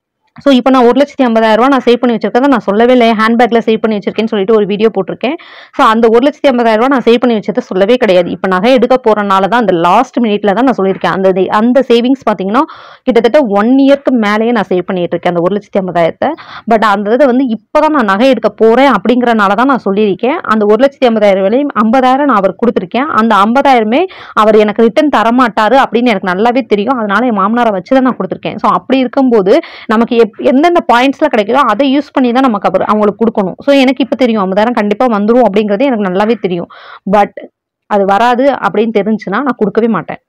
ஸோ இப்போ நான் ஒரு லட்சத்தி ஐம்பதாயிரம் ரூபா நான் சேவ் பண்ணி வச்சிருக்கேன் நான் சொல்லவே இல்லை ஹேண்ட்பேக்கில் சேவ் பண்ணி வச்சிருக்கேன்னு சொல்லிட்டு ஒரு வீடியோ போட்டிருக்கேன் ஸோ அந்த ஒரு லட்சத்தி ஐம்பதாயிரம் ரூபா நான் சேவ் பண்ணி வச்சதை சொல்லவே கிடையாது இப்போ நகை எடுக்க போகிறனால தான் அந்த லாஸ்ட் மினிட்ல தான் நான் சொல்லியிருக்கேன் அந்த இது- அந்த சேவிங்ஸ் பார்த்தீங்கன்னா கிட்டத்தட்ட ஒன் இயர்க்கு மேலேயே நான் சேவ் பண்ணிட்டு இருக்கேன் அந்த ஒரு லட்சத்தி ஐம்பதாயிரத்தை பட் அந்த இதை வந்து இப்போ தான் நான் நகை எடுக்க போகிறேன் அப்படிங்கிறனால தான் நான் சொல்லியிருக்கேன் அந்த ஒரு லட்சத்தி ஐம்பதாயிரம் விலையும் ஐம்பதாயிரம் நான் அவருக்கு கொடுத்துருக்கேன் அந்த ஐம்பதாயிரமே அவர் எனக்கு ரிட்டர்ன் தரமாட்டாரு அப்படின்னு எனக்கு நல்லாவே தெரியும் அதனால என் மாமனாரை வச்சு தான் நான் கொடுத்துருக்கேன் ஸோ அப்படி இருக்கும்போது நமக்கு எப் எந்தெந்த பாயிண்ட்ஸ்ல கிடைக்குதோ அதை யூஸ் பண்ணி தான் நமக்கு அவர் அவங்களுக்கு கொடுக்கணும் ஸோ எனக்கு இப்போ தெரியும் ஐம்பதாயிரம் கண்டிப்பாக வந்துரும் அப்படிங்கிறது எனக்கு நல்லாவே தெரியும் பட் அது வராது அப்படின்னு தெரிஞ்சுன்னா நான் கொடுக்கவே மாட்டேன்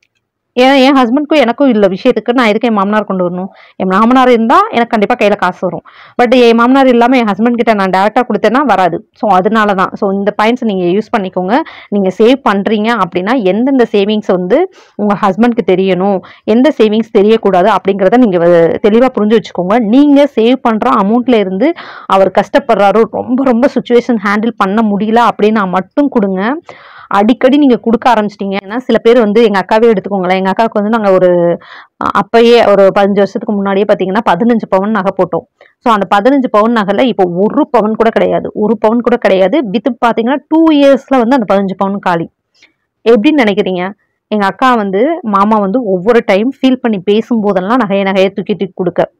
ஏன்னா என் ஹஸ்பண்ட்க்கும் எனக்கும் இல்லை விஷயத்துக்கு நான் எதுக்கு என் மாமனார் கொண்டு வரணும் என் மாமனார் இருந்தால் எனக்கு கண்டிப்பாக கையில் காசு வரும் பட் என் மாமனார் இல்லாமல் என் ஹஸ்பண்ட் கிட்ட நான் டேரெக்டாக கொடுத்தேன்னா வராது ஸோ அதனால தான் ஸோ இந்த பாயிண்ட்ஸ் நீங்கள் யூஸ் பண்ணிக்கோங்க நீங்கள் சேவ் பண்ணுறீங்க அப்படின்னா எந்தெந்த சேவிங்ஸ் வந்து உங்கள் ஹஸ்பண்ட்க்கு தெரியணும் எந்த சேவிங்ஸ் தெரியக்கூடாது அப்படிங்கிறத நீங்கள் தெளிவாக புரிஞ்சு வச்சுக்கோங்க நீங்கள் சேவ் பண்ணுற அமௌண்ட்ல இருந்து அவர் கஷ்டப்படுறாரோ ரொம்ப ரொம்ப சுச்சுவேஷன் ஹேண்டில் பண்ண முடியல அப்படின்னா மட்டும் கொடுங்க அடிக்கடி நீங்க கொடுக்க ஆரம்பிச்சிட்டீங்க ஏன்னா சில பேர் வந்து எங்க அக்காவே எடுத்துக்கோங்களேன் எங்க அக்காவுக்கு வந்து நாங்க ஒரு அஹ், அப்பயே ஒரு பதினஞ்சு வருஷத்துக்கு முன்னாடியே பாத்தீங்கன்னா பதினஞ்சு பவுன் நகை போட்டோம் ஸோ அந்த பதினஞ்சு பவுன் நகைல இப்போ ஒரு பவுன் கூட கிடையாது ஒரு பவுன் கூட கிடையாது வித் பாத்தீங்கன்னா டூ இயர்ஸ்ல வந்து அந்த பதினஞ்சு பவுன் காலி எப்படின்னு நினைக்கிறீங்க எங்க அக்கா வந்து மாமா வந்து ஒவ்வொரு டைம் ஃபீல் பண்ணி பேசும்போதெல்லாம் நகைய நகையை தூக்கி தூக்கி கொடுக்க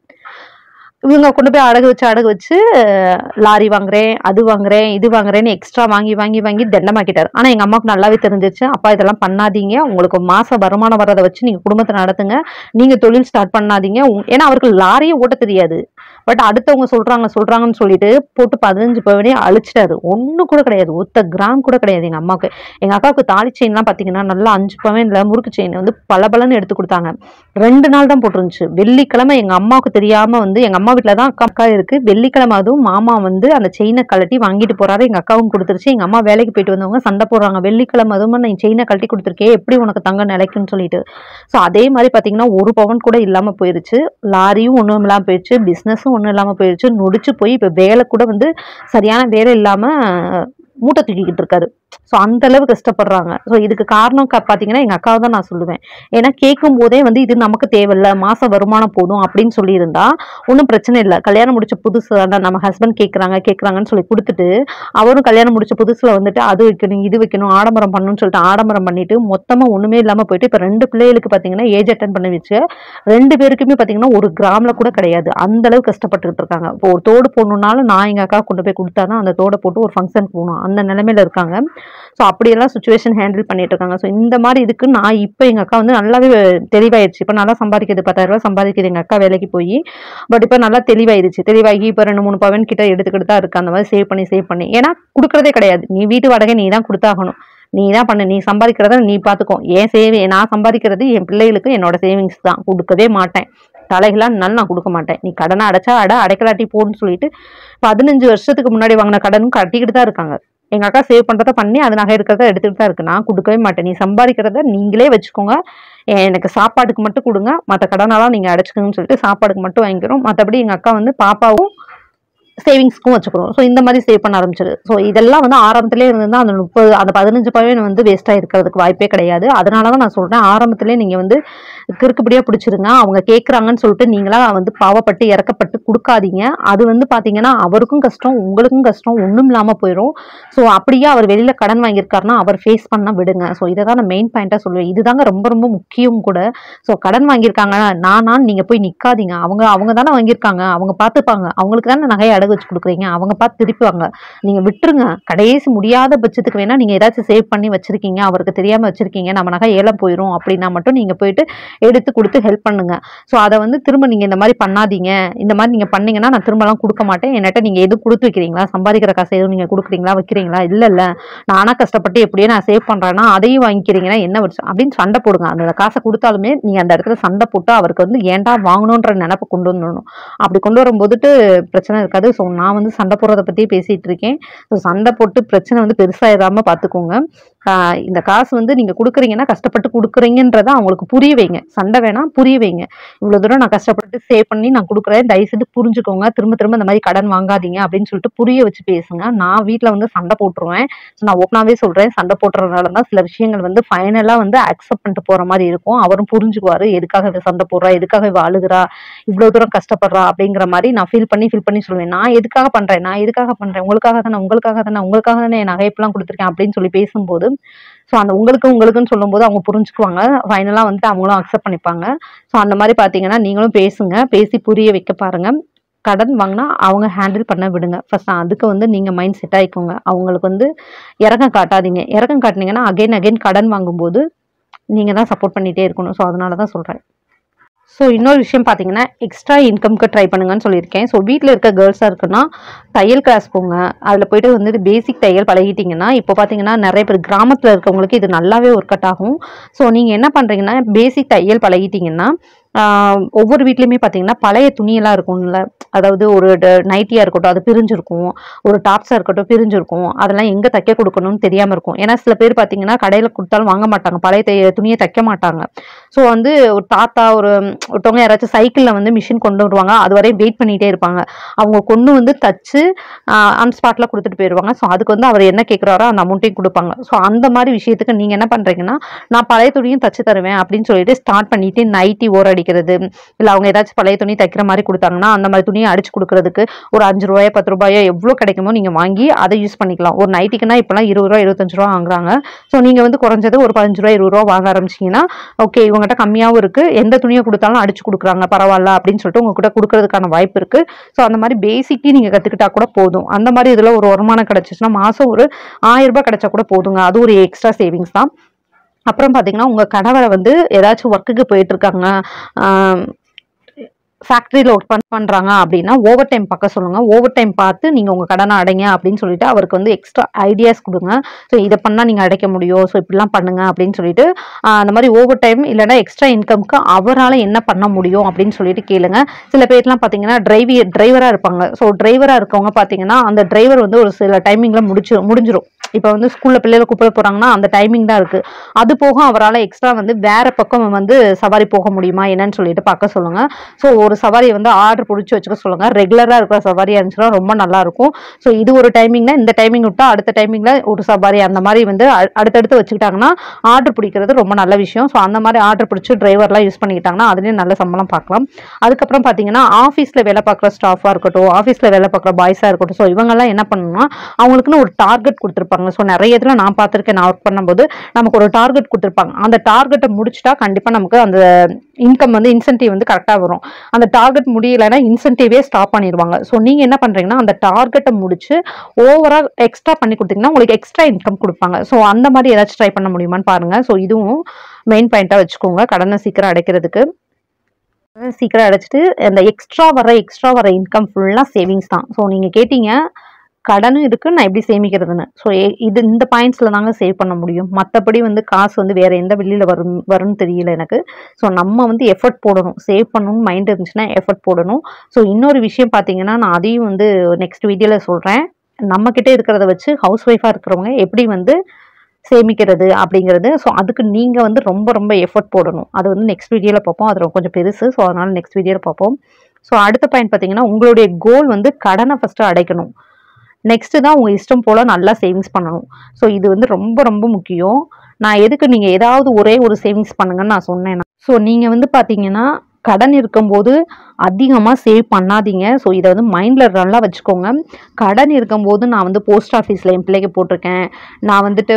இவங்க கொண்டு போய் அடகு வச்சு அடகு வச்சு அஹ், லாரி வாங்குறேன் அது வாங்குறேன் இது வாங்குறேன்னு எக்ஸ்ட்ரா வாங்கி வாங்கி வாங்கி தண்டமாக்கிட்டாரு ஆனா எங்க அம்மாவுக்கு நல்லாவே தெரிஞ்சிச்சு அப்பா இதெல்லாம் பண்ணாதீங்க உங்களுக்கு மாச வருமானம் வர்றதை வச்சு நீங்க குடும்பத்தை நடத்துங்க நீங்க தொழில் ஸ்டார்ட் பண்ணாதீங்க உங்க- ஏன்னா அவருக்கு லாரியே ஓட்ட தெரியாது பட் அடுத்தவங்க சொல்றாங்க சொல்றாங்கன்னு சொல்லிட்டு போட்டு பதினஞ்சு பவனே அழிச்சிட்டாரு ஒண்ணு கூட கிடையாது ஒத்த கிராம் கூட கிடையாது எங்க அம்மாவுக்கு எங்க அக்காவுக்கு தாலி செயின்லாம் பாத்தீங்கன்னா நல்லா அஞ்சு பவன்ல முறுக்கு செயின் வந்து பல எடுத்து கொடுத்தாங்க ரெண்டு நாள் தான் போட்டுருந்துச்சு வெள்ளிக்கிழமை எங்க அம்மாவுக்கு தெரியாம வந்து எங்க அம்மா வீட்ல தான் அக்கா அக்கா இருக்கு வெள்ளிக்கிழமை அதுவும் மாமா வந்து அந்த செயினை கழட்டி வாங்கிட்டு போறாரு எங்க அக்காவும் கொடுத்துருச்சு எங்க அம்மா வேலைக்கு போயிட்டு வந்தவங்க சண்டை போடுறாங்க வெள்ளிக்கிழமை அதுவும் நீ செயினை கழட்டி கொடுத்துருக்கே எப்படி உனக்கு தங்க நிலைக்குன்னு சொல்லிட்டு ஸோ அதே மாதிரி பாத்தீங்கன்னா ஒரு பவன் கூட இல்லாம போயிருச்சு லாரியும் ஒன்றும் இல்லாம போயிடுச்சு பிசினஸும் ஒன்றும் இல்லாம போயிடுச்சு நொடிச்சு போய் இப்ப வேலை கூட வந்து சரியான வேலை இல்லாம மூட்டை தூக்கிக்கிட்டு இருக்காரு ஸோ அந்த அளவு கஷ்டப்படுறாங்க ஸோ இதுக்கு காரணம் க- பார்த்தீங்கன்னா எங்கள் அக்காவை தான் நான் சொல்லுவேன் ஏன்னா கேட்கும் போதே வந்து இது நமக்கு தேவையில்ல மாச வருமானம் போதும் அப்படின்னு சொல்லியிருந்தா ஒன்றும் பிரச்சனை இல்லை கல்யாணம் முடிச்ச புதுசு தானே நம்ம ஹஸ்பண்ட் கேட்குறாங்க கேட்குறாங்கன்னு சொல்லி கொடுத்துட்டு அவரும் கல்யாணம் முடிச்ச புதுசுல வந்துட்டு அது வைக்கணும் இது வைக்கணும் ஆடம்பரம் பண்ணணும்னு சொல்லிட்டு ஆடம்பரம் பண்ணிட்டு மொத்தமா ஒண்ணுமே இல்லாம போயிட்டு இப்போ ரெண்டு பிள்ளைகளுக்கு பார்த்தீங்கன்னா ஏஜ் அட்டன் பண்ணி வச்சு ரெண்டு பேருக்குமே பார்த்தீங்கன்னா ஒரு கிராம்ல கூட கிடையாது அந்த அளவு கஷ்டப்பட்டுட்டு இருக்காங்க இப்போ ஒரு தோடு போடணுன்னாலும் நான் எங்க அக்கா கொண்டு போய் கொடுத்தாதான் அந்த தோடை போட்டு ஒரு ஃபங்க்ஷனுக்கு போகணும் அந்த நிலைமையில இருக்காங்க ஸோ அப்படியெல்லாம் சுச்சுவேஷன் ஹேண்டில் பண்ணிட்டு இருக்காங்க ஸோ இந்த மாதிரி இதுக்கு நான் இப்போ எங்க அக்கா வந்து நல்லாவே தெளிவாயிருச்சு இப்போ நல்லா சம்பாதிக்குது பத்தாயிரம் ரூபாய் சம்பாதிக்குது எங்க அக்கா வேலைக்கு போய் பட் இப்போ நல்லா தெளிவாயிருச்சு தெளிவாகி இப்போ ரெண்டு மூணு பவன் கிட்ட எடுத்துக்கிட்டு தான் இருக்கு அந்த மாதிரி சேவ் பண்ணி சேவ் பண்ணி ஏன்னா கொடுக்கறதே கிடையாது நீ வீட்டு வாடகை நீ தான் கொடுத்தாகணும் நீ தான் பண்ணு நீ சம்பாதிக்கிறத நீ பார்த்துக்கோ என் சேவி நான் சம்பாதிக்கிறது என் பிள்ளைகளுக்கு என்னோட சேவிங்ஸ் தான் கொடுக்கவே மாட்டேன் தலைகளாக இருந்தாலும் நான் கொடுக்க மாட்டேன் நீ கடனை அடைச்சா அட அடைக்கலாட்டி போன்னு சொல்லிட்டு பதினஞ்சு வருஷத்துக்கு முன்னாடி வாங்கின கடனும் கட்டிக்கிட்டு தான் இருக்காங்க எங்க அக்கா சேவ் பண்றத பண்ணி அது நகை இருக்கிறத எடுத்துட்டு தான் இருக்கு நான் கொடுக்கவே மாட்டேன் நீ சம்பாதிக்கிறத நீங்களே வச்சுக்கோங்க எனக்கு சாப்பாட்டுக்கு மட்டும் கொடுங்க மற்ற கடனெல்லாம் நீங்க அடைச்சுக்கணும்னு சொல்லிட்டு சாப்பாடுக்கு மட்டும் வாங்கிக்கிறோம் மற்றபடி எங்க அக்கா வந்து பாப்பாவும் சேவிங்ஸ்க்கும் வச்சுக்கிறோம் ஸோ இந்த மாதிரி சேவ் பண்ண ஆரம்பிச்சிரு ஸோ இதெல்லாம் வந்து ஆரம்பத்திலே இருந்ததுன்னா அந்த முப்பது அந்த பதினஞ்சு பவன் வந்து வேஸ்ட்டாக இருக்கிறதுக்கு வாய்ப்பே கிடையாது அதனால தான் நான் சொல்கிறேன் ஆரம்பத்திலே நீங்கள் வந்து கிறுக்குப்படியாக பிடிச்சிருங்க அவங்க கேட்குறாங்கன்னு சொல்லிட்டு நீங்களா வந்து பாவப்பட்டு இறக்கப்பட்டு கொடுக்காதீங்க அது வந்து பார்த்தீங்கன்னா அவருக்கும் கஷ்டம் உங்களுக்கும் கஷ்டம் ஒன்றும் இல்லாமல் போயிடும் ஸோ அப்படியே அவர் வெளியில் கடன் வாங்கியிருக்காருன்னா அவர் ஃபேஸ் பண்ண விடுங்க ஸோ இதை தான் நான் மெயின் பாயிண்ட்டாக சொல்லுவேன் இதுதாங்க ரொம்ப ரொம்ப முக்கியம் கூட ஸோ கடன் வாங்கியிருக்காங்க நானா நீங்கள் போய் நிற்காதீங்க அவங்க அவங்க தானே வாங்கியிருக்காங்க அவங்க பார்த்துப்பாங்க அவங்களுக்கு தானே நகையை அடகு வச்சு கொடுக்குறீங்க அவங்க பார்த்து திருப்பிவாங்க நீங்கள் விட்டுருங்க கடைசி முடியாத பட்சத்துக்கு வேணால் நீங்கள் ஏதாச்சும் சேவ் பண்ணி வச்சுருக்கீங்க அவருக்கு தெரியாமல் வச்சுருக்கீங்க நம்ம நகை ஏலம் போயிடும் அப்படின்னா மட்டும் நீங்கள் போயிட்டு எடுத்து கொடுத்து ஹெல்ப் பண்ணுங்க ஸோ அதை வந்து திரும்ப நீங்கள் இந்த மாதிரி பண்ணாதீங்க இந்த மாதிரி நீங்கள் பண்ணீங்கன்னா நான் திரும்பலாம் கொடுக்க மாட்டேன் என்கிட்ட நீங்கள் எதுவும் கொடுத்து வைக்கிறீங்களா சம்பாதிக்கிற காசு எதுவும் நீங்கள் கொடுக்குறீங்களா வைக்கிறீங்களா இல்லை இல்லை நானாக கஷ்டப்பட்டு எப்படியோ நான் சேவ் பண்ணுறேன்னா அதையும் வாங்கிக்கிறீங்கன்னா என்ன வச்சு அப்படின்னு சண்டை போடுங்க அந்த காசை கொடுத்தாலுமே நீங்கள் அந்த இடத்துல சண்டை போட்டு அவருக்கு வந்து ஏன்டா வாங்கணுன்ற நினப்பை கொண்டு வந்துடணும் அப்படி கொண்டு வரும்போதுட்டு பிரச்சனை இருக்காது ஸோ நான் வந்து சண்டை போடுறத பற்றி பேசிகிட்டு இருக்கேன் ஸோ சண்டை போட்டு பிரச்சனை வந்து பெருசாயிடாமல் பார்த்துக்கோங்க ஆஹ் இந்த காசு வந்து நீங்கள் கொடுக்குறீங்கன்னா கஷ்டப்பட்டு கொடுக்குறீங்கன்றத அவங்களுக்கு புரிய வைங்க சண்டை வேணாம் புரிய வைங்க இவ்வளோ தூரம் நான் கஷ்டப்பட்டு சேவ் பண்ணி நான் கொடுக்குறேன் தயவுசெய்து புரிஞ்சுக்கோங்க திரும்ப திரும்ப இந்த மாதிரி கடன் வாங்காதீங்க அப்படின்னு சொல்லிட்டு புரிய வச்சு பேசுங்க நான் வீட்டில் வந்து சண்டை போட்டுருவேன் ஸோ நான் ஓப்பனாகவே சொல்கிறேன் சண்டை போட்டுறதுனால தான் சில விஷயங்கள் வந்து ஃபைனலாக வந்து அக்செப்ட் பண்ணிட்டு போகிற மாதிரி இருக்கும் அவரும் புரிஞ்சுக்குவாரு எதுக்காக இவ சண்டை போடுறா எதுக்காக இவ அழுகுறா இவ்வளோ தூரம் கஷ்டப்படுறா அப்படிங்கிற மாதிரி நான் ஃபீல் பண்ணி ஃபீல் பண்ணி சொல்லுவேன் நான் எதுக்காக பண்ணுறேன் நான் எதுக்காக பண்ணுறேன் உங்களுக்காக தானே உங்களுக்காக தானே உங்களுக்காக தானே என் நகைப்பெல்லாம் கொடுத்துருக்கேன் அப்படின்னு சொல்லி பேசும்போது ஸோ அந்த உங்களுக்கு உங்களுக்குன்னு சொல்லும்போது அவங்க புரிஞ்சுக்குவாங்க ஃபைனலாக வந்துட்டு அவங்களும் அக்செப்ட் பண்ணிப்பாங்க ஸோ அந்த மாதிரி பார்த்தீங்கன்னா நீங்களும் பேசுங்க பேசி புரிய வைக்க பாருங்க கடன் வாங்கினா அவங்க ஹேண்டில் பண்ண விடுங்க ஃபர்ஸ்ட் அதுக்கு வந்து நீங்கள் மைண்ட் செட் ஆகிக்கோங்க அவங்களுக்கு வந்து இறக்கம் காட்டாதீங்க இறக்கம் காட்டினீங்கன்னா அகைன் அகைன் கடன் வாங்கும்போது நீங்கள் தான் சப்போர்ட் பண்ணிகிட்டே இருக்கணும் ஸோ அதனால தான் சொல்கிறேன் ஸோ இன்னொரு விஷயம் பார்த்தீங்கன்னா எக்ஸ்ட்ரா இன்கம்க்கு ட்ரை பண்ணுங்கன்னு சொல்லியிருக்கேன் ஸோ வீட்டில் இருக்க கேர்ள்ஸாக இருக்குன்னா தையல் கிளாஸ் போங்க அதில் போயிட்டு வந்து பேசிக் தையல் பழகிட்டிங்கன்னா இப்போ பார்த்தீங்கன்னா நிறைய பேர் கிராமத்தில் இருக்கவங்களுக்கு இது நல்லாவே ஒர்க் அவுட் ஆகும் ஸோ நீங்கள் என்ன பண்ணுறீங்கன்னா பேசிக் தையல் பழகிட்டிங்கன்னா ஆஹ், ஒவ்வொரு வீட்லேயுமே பார்த்தீங்கன்னா பழைய துணியெல்லாம் இருக்கும்ல அதாவது ஒரு நைட்டியாக இருக்கட்டும் அது பிரிஞ்சிருக்கும் ஒரு டாப்ஸாக இருக்கட்டும் பிரிஞ்சிருக்கும் அதெல்லாம் எங்கே தைக்க கொடுக்கணும்னு தெரியாமல் இருக்கும் ஏன்னா சில பேர் பார்த்தீங்கன்னா கடையில் கொடுத்தாலும் வாங்க மாட்டாங்க பழைய தைய துணியை தைக்க மாட்டாங்க ஸோ வந்து ஒரு தாத்தா ஒரு ஒருத்தவங்க யாராச்சும் சைக்கிளில் வந்து மிஷின் கொண்டு வருவாங்க அது வரையும் வெயிட் பண்ணிகிட்டே இருப்பாங்க அவங்க கொண்டு வந்து தச்சு ஆன் ஸ்பாட்டில் கொடுத்துட்டு போயிடுவாங்க ஸோ அதுக்கு வந்து அவர் என்ன கேட்குறாரோ அந்த அமௌண்ட்டையும் கொடுப்பாங்க ஸோ அந்த மாதிரி விஷயத்துக்கு நீங்கள் என்ன பண்ணுறீங்கன்னா நான் பழைய துணியும் தச்சு தருவேன் அப்படின்னு சொல்லிட்டு ஸ்டார்ட் பண்ணிட்டு நைட்டி ஓர அடிக்கிறது இல்லை அவங்க ஏதாச்சும் பழைய துணி தைக்கிற மாதிரி கொடுத்தாங்கன்னா அந்த மாதிரி துணியை அடிச்சு கொடுக்கறதுக்கு ஒரு அஞ்சு ரூபாயோ பத்து ரூபாயோ எவ்வளோ கிடைக்குமோ நீங்கள் வாங்கி அதை யூஸ் பண்ணிக்கலாம் ஒரு நைட்டிக்குன்னா இப்போலாம் இருபது ரூபா இருபத்தஞ்சு ரூபா வாங்குறாங்க ஸோ நீங்கள் வந்து குறைஞ்சது ஒரு பதினஞ்சு ரூபா இருபது ரூபா வாங்க ஆரம்பிச்சிங்கன்னா ஓகே இவங்ககிட்ட கம்மியாகவும் இருக்குது எந்த துணியை கொடுத்தாலும் அடிச்சு கொடுக்குறாங்க பரவாயில்ல அப்படின்னு சொல்லிட்டு உங்ககிட்ட கொடுக்கறதுக்கான வாய்ப்பு இருக்குது ஸோ அந்த மாதிரி பேசிக்கி நீங்கள் கற்றுக்கிட்டா கூட போதும் அந்த மாதிரி இதில் ஒரு வருமானம் கிடச்சிச்சுன்னா மாதம் ஒரு ஆயிரம் ரூபாய் கிடைச்சா கூட போதுங்க அது ஒரு எக்ஸ்ட்ரா சேவிங்ஸ் தான் அப்புறம் பார்த்தீங்கன்னா உங்கள் கணவரை வந்து ஏதாச்சும் ஒர்க்குக்கு போயிட்டு இருக்காங்க ஃபேக்ட்ரியில் ஒர்க் பண் பண்ணுறாங்க அப்படின்னா ஓவர் டைம் பார்க்க சொல்லுங்கள் ஓவர் டைம் பார்த்து நீங்கள் உங்கள் கடனை அடைங்க அப்படின்னு சொல்லிட்டு அவருக்கு வந்து எக்ஸ்ட்ரா ஐடியாஸ் கொடுங்க ஸோ இதை பண்ணால் நீங்கள் அடைக்க முடியும் ஸோ இப்படிலாம் பண்ணுங்க அப்படின்னு சொல்லிட்டு ஆஹ் அந்த மாதிரி ஓவர் டைம் இல்லைன்னா எக்ஸ்ட்ரா இன்கம்க்கு அவரால் என்ன பண்ண முடியும் அப்படின்னு சொல்லிட்டு கேளுங்க சில பேர்லாம் பார்த்தீங்கன்னா டிரைவி டிரைவராக இருப்பாங்க ஸோ டிரைவராக இருக்கவங்க பார்த்தீங்கன்னா அந்த டிரைவர் வந்து ஒரு சில டைமிங்கில் முடிச்சு முடிஞ்சிடும் இப்போ வந்து ஸ்கூலில் பிள்ளைகளை கூப்பிட போகிறாங்கன்னா அந்த டைமிங் தான் இருக்குது அது போக அவரால் எக்ஸ்ட்ரா வந்து வேற பக்கம் வந்து சவாரி போக முடியுமா என்னன்னு சொல்லிட்டு பார்க்க சொல்லுங்கள் ஸோ ஒரு சவாரியை வந்து ஆர்டர் பிடிச்சி வச்சுக்க சொல்லுங்கள் ரெகுலராக இருக்கிற சவாரியாக இருந்துச்சுன்னா ரொம்ப நல்லா இருக்கும் ஸோ இது ஒரு டைமிங்னா இந்த டைமிங் விட்டா அடுத்த டைமிங்கில் ஒரு சவாரி அந்த மாதிரி வந்து அ- அடுத்தடுத்து வச்சுக்கிட்டாங்கன்னா ஆர்டர் பிடிக்கிறது ரொம்ப நல்ல விஷயம் ஸோ அந்த மாதிரி ஆர்டர் பிடிச்சி டிரைவர்லாம் யூஸ் பண்ணிக்கிட்டாங்கன்னா அதுலேயும் நல்ல சம்பளம் பார்க்கலாம் அதுக்கப்புறம் பார்த்தீங்கன்னா ஆஃபீஸில் வேலை பார்க்குற ஸ்டாஃபாக இருக்கட்டும் ஆஃபீஸில் வேலை பார்க்குற பாய்ஸாக இருக்கட்டும் ஸோ இவங்கெல்லாம் என்ன பண்ணணும்னா அவங்களுக்குன்னு ஒரு டார்கெட் கொடுத்துருப்பாங்க ஸோ நிறைய இதில் நான் பார்த்துருக்கேன் நான் ஒர்க் பண்ணும்போது நமக்கு ஒரு டார்கெட் கொடுத்துருப்பாங்க அந்த டார்கெட்டை முடிச்சிட்டா கண்டிப்பாக நமக்கு அந்த இன்கம் வந்து இன்சென்டிவ் வந்து கரெக்டாக வரும் அந்த டார்கெட் முடியலைன்னா இன்சென்டிவே ஸ்டாப் பண்ணிடுவாங்க ஸோ நீங்கள் என்ன பண்ணுறீங்கன்னா அந்த டார்கெட்டை முடிச்சு ஓவரால் எக்ஸ்ட்ரா பண்ணி கொடுத்தீங்கன்னா உங்களுக்கு எக்ஸ்ட்ரா இன்கம் கொடுப்பாங்க ஸோ அந்த மாதிரி ஏதாச்சும் ட்ரை பண்ண முடியுமான்னு பாருங்கள் ஸோ இதுவும் மெயின் பாயிண்ட்டாக வச்சுக்கோங்க கடனை சீக்கிரம் அடைக்கிறதுக்கு கடனை சீக்கிரம் அடைச்சிட்டு அந்த எக்ஸ்ட்ரா வர எக்ஸ்ட்ரா வர இன்கம் ஃபுல்லாக சேவிங்ஸ் தான் ஸோ நீங்கள் கேட்டீங்க கடனும் இருக்கு நான் எப்படி சேமிக்கிறதுன்னு ஸோ இது இந்த பாயிண்ட்ஸில் தாங்க சேவ் பண்ண முடியும் மற்றபடி வந்து காசு வந்து வேற எந்த வெளியில் வரும் வரும்னு தெரியல எனக்கு ஸோ நம்ம வந்து எஃபர்ட் போடணும் சேவ் பண்ணணும்னு மைண்ட் இருந்துச்சுன்னா எஃபர்ட் போடணும் ஸோ இன்னொரு விஷயம் பார்த்தீங்கன்னா நான் அதையும் வந்து நெக்ஸ்ட் வீடியோவில் சொல்கிறேன் நம்மக்கிட்ட இருக்கிறத வச்சு ஹவுஸ் ஒய்ஃபாக இருக்கிறவங்க எப்படி வந்து சேமிக்கிறது அப்படிங்கிறது ஸோ அதுக்கு நீங்கள் வந்து ரொம்ப ரொம்ப எஃபர்ட் போடணும் அது வந்து நெக்ஸ்ட் வீடியோவில் பார்ப்போம் அது ரொம்ப கொஞ்சம் பெருசு ஸோ அதனால் நெக்ஸ்ட் வீடியோவில் பார்ப்போம் ஸோ அடுத்த பாயிண்ட் பார்த்தீங்கன்னா உங்களுடைய கோல் வந்து கடனை ஃபஸ்ட்டு அடைக்கணும் நெக்ஸ்ட் தான் உங்கள் இஷ்டம் போல் நல்லா சேவிங்ஸ் பண்ணணும் ஸோ இது வந்து ரொம்ப ரொம்ப முக்கியம் நான் எதுக்கு நீங்கள் ஏதாவது ஒரே ஒரு சேவிங்ஸ் பண்ணுங்கன்னு நான் சொன்னேன் ஸோ நீங்கள் வந்து பார்த்தீங்கன்னா கடன் இருக்கும்போது அதிகமாக சேவ் பண்ணாதீங்க ஸோ இதை வந்து மைண்டில் நல்லா வச்சுக்கோங்க கடன் இருக்கும்போது நான் வந்து போஸ்ட் ஆஃபீஸில் என் பிள்ளைக்கு போட்டிருக்கேன் நான் வந்துட்டு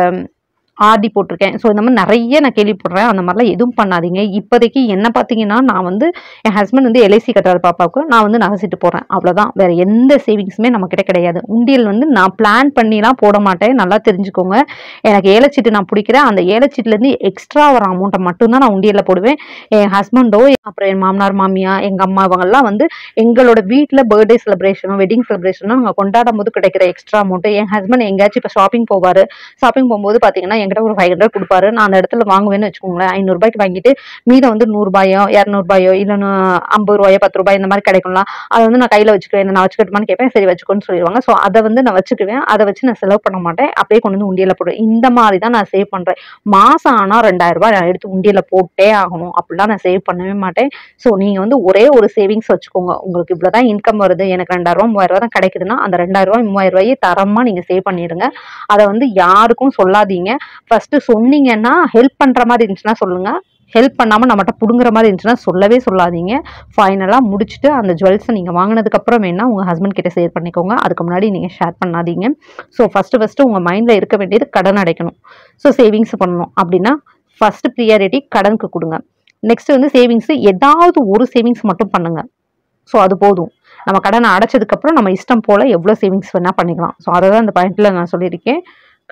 ஆர்டி போட்டிருக்கேன் ஸோ இந்த மாதிரி நிறைய நான் கேள்விப்படுறேன் அந்த மாதிரிலாம் எதுவும் பண்ணாதீங்க இப்போதைக்கு என்ன பார்த்தீங்கன்னா நான் வந்து என் ஹஸ்பண்ட் வந்து எல்ஐசி கட்டுறாரு பாப்பாவுக்கு நான் வந்து நகைச்சிட்டு போகிறேன் அவ்வளோதான் வேற எந்த சேவிங்ஸுமே நம்மக்கிட்ட கிடையாது உண்டியல் வந்து நான் பிளான் பண்ணிலாம் போட மாட்டேன் நல்லா தெரிஞ்சுக்கோங்க எனக்கு ஏலச்சீட்டு நான் பிடிக்கிறேன் அந்த ஏலச்சீட்டுலேருந்து எக்ஸ்ட்ரா வர அமௌண்ட்டை மட்டும்தான் நான் உண்டியலில் போடுவேன் என் ஹஸ்பண்டோ அப்புறம் என் மாமனார் மாமியா எங்கள் அம்மா இவங்கெல்லாம் வந்து எங்களோட வீட்டில் பர்த்டே செலிப்ரேஷனோ வெட்டிங் செலிப்ரேஷனோ நாங்கள் கொண்டாடும் போது கிடைக்கிற எக்ஸ்ட்ரா அமௌண்ட்டு என் ஹஸ்பண்ட் எங்கேயாச்சும் இப்போ ஷாப்பிங் போவார் ஷாப்பிங் போகும்போது பார்த்தீங்கன்னா என்கிட்ட ஒரு ஃபைவ் ஹண்ட்ரட் கொடுப்பாரு நான் அந்த இடத்துல வாங்குவேன்னு வச்சுக்கோங்களேன் ஐநூறுபாய்க்கு வாங்கிட்டு மீதம் வந்து நூறுபாயோ இரநூறுபாயோ இல்லைன்னு ஐம்பது ரூபாயோ பத்து ரூபாய் இந்த மாதிரி கிடைக்கும்லாம் அதை வந்து நான் கையில் வச்சுக்குவேன் நான் வச்சுக்கட்டுமான்னு கேட்பேன் சரி வச்சுக்கோன்னு சொல்லிடுவாங்க ஸோ அதை வந்து நான் வச்சுக்குவேன் அதை வச்சு நான் செலவு பண்ண மாட்டேன் அப்படியே கொண்டு வந்து உண்டியலில் போடுவேன் இந்த மாதிரி தான் நான் சேவ் பண்ணுறேன் மாதம் ஆனால் ரெண்டாயிரம் ரூபாய் நான் எடுத்து உண்டியலில் போட்டே ஆகணும் அப்படிலாம் நான் சேவ் பண்ணவே மாட்டேன் ஸோ நீங்கள் வந்து ஒரே ஒரு சேவிங்ஸ் வச்சுக்கோங்க உங்களுக்கு இவ்வளோ தான் இன்கம் வருது எனக்கு ரெண்டாயிரம் ரூபா மூவாயிரம் ரூபா தான் கிடைக்குதுன்னா அந்த ரெண்டாயிரம் ரூபாய் மூவாயிரம் ரூபாயை தரமாக நீங்கள் சேவ் பண்ணிடுங்க அதை வந்து யாருக்கும் சொல்லாதீங்க ஃபர்ஸ்ட் சொன்னீங்கன்னா ஹெல்ப் பண்ற மாதிரி இருந்துச்சுன்னா சொல்லுங்க ஹெல்ப் பண்ணாமல் நம்மகிட்ட பிடுங்குற மாதிரி இருந்துச்சுன்னா சொல்லவே சொல்லாதீங்க ஃபைனலாக முடிச்சுட்டு அந்த ஜுவல்ஸை நீங்கள் வாங்கினதுக்கப்புறம் வேணால் உங்கள் ஹஸ்பண்ட் கிட்ட ஷேர் பண்ணிக்கோங்க அதுக்கு முன்னாடி நீங்கள் ஷேர் பண்ணாதீங்க ஸோ ஃபஸ்ட்டு ஃபஸ்ட்டு உங்கள் மைண்டில் இருக்க வேண்டியது கடன் அடைக்கணும் ஸோ சேவிங்ஸ் பண்ணணும் அப்படின்னா ஃபஸ்ட்டு ப்ரியாரிட்டி கடனுக்கு கொடுங்க நெக்ஸ்ட் வந்து சேவிங்ஸ் ஏதாவது ஒரு சேவிங்ஸ் மட்டும் பண்ணுங்க ஸோ அது போதும் நம்ம கடனை அடைச்சதுக்கப்புறம் நம்ம இஷ்டம் போல் எவ்வளோ சேவிங்ஸ் வேணால் பண்ணிக்கலாம் ஸோ அதை தான் இந்த பாயிண்ட்டில் நான் சொல்லியிருக்கேன்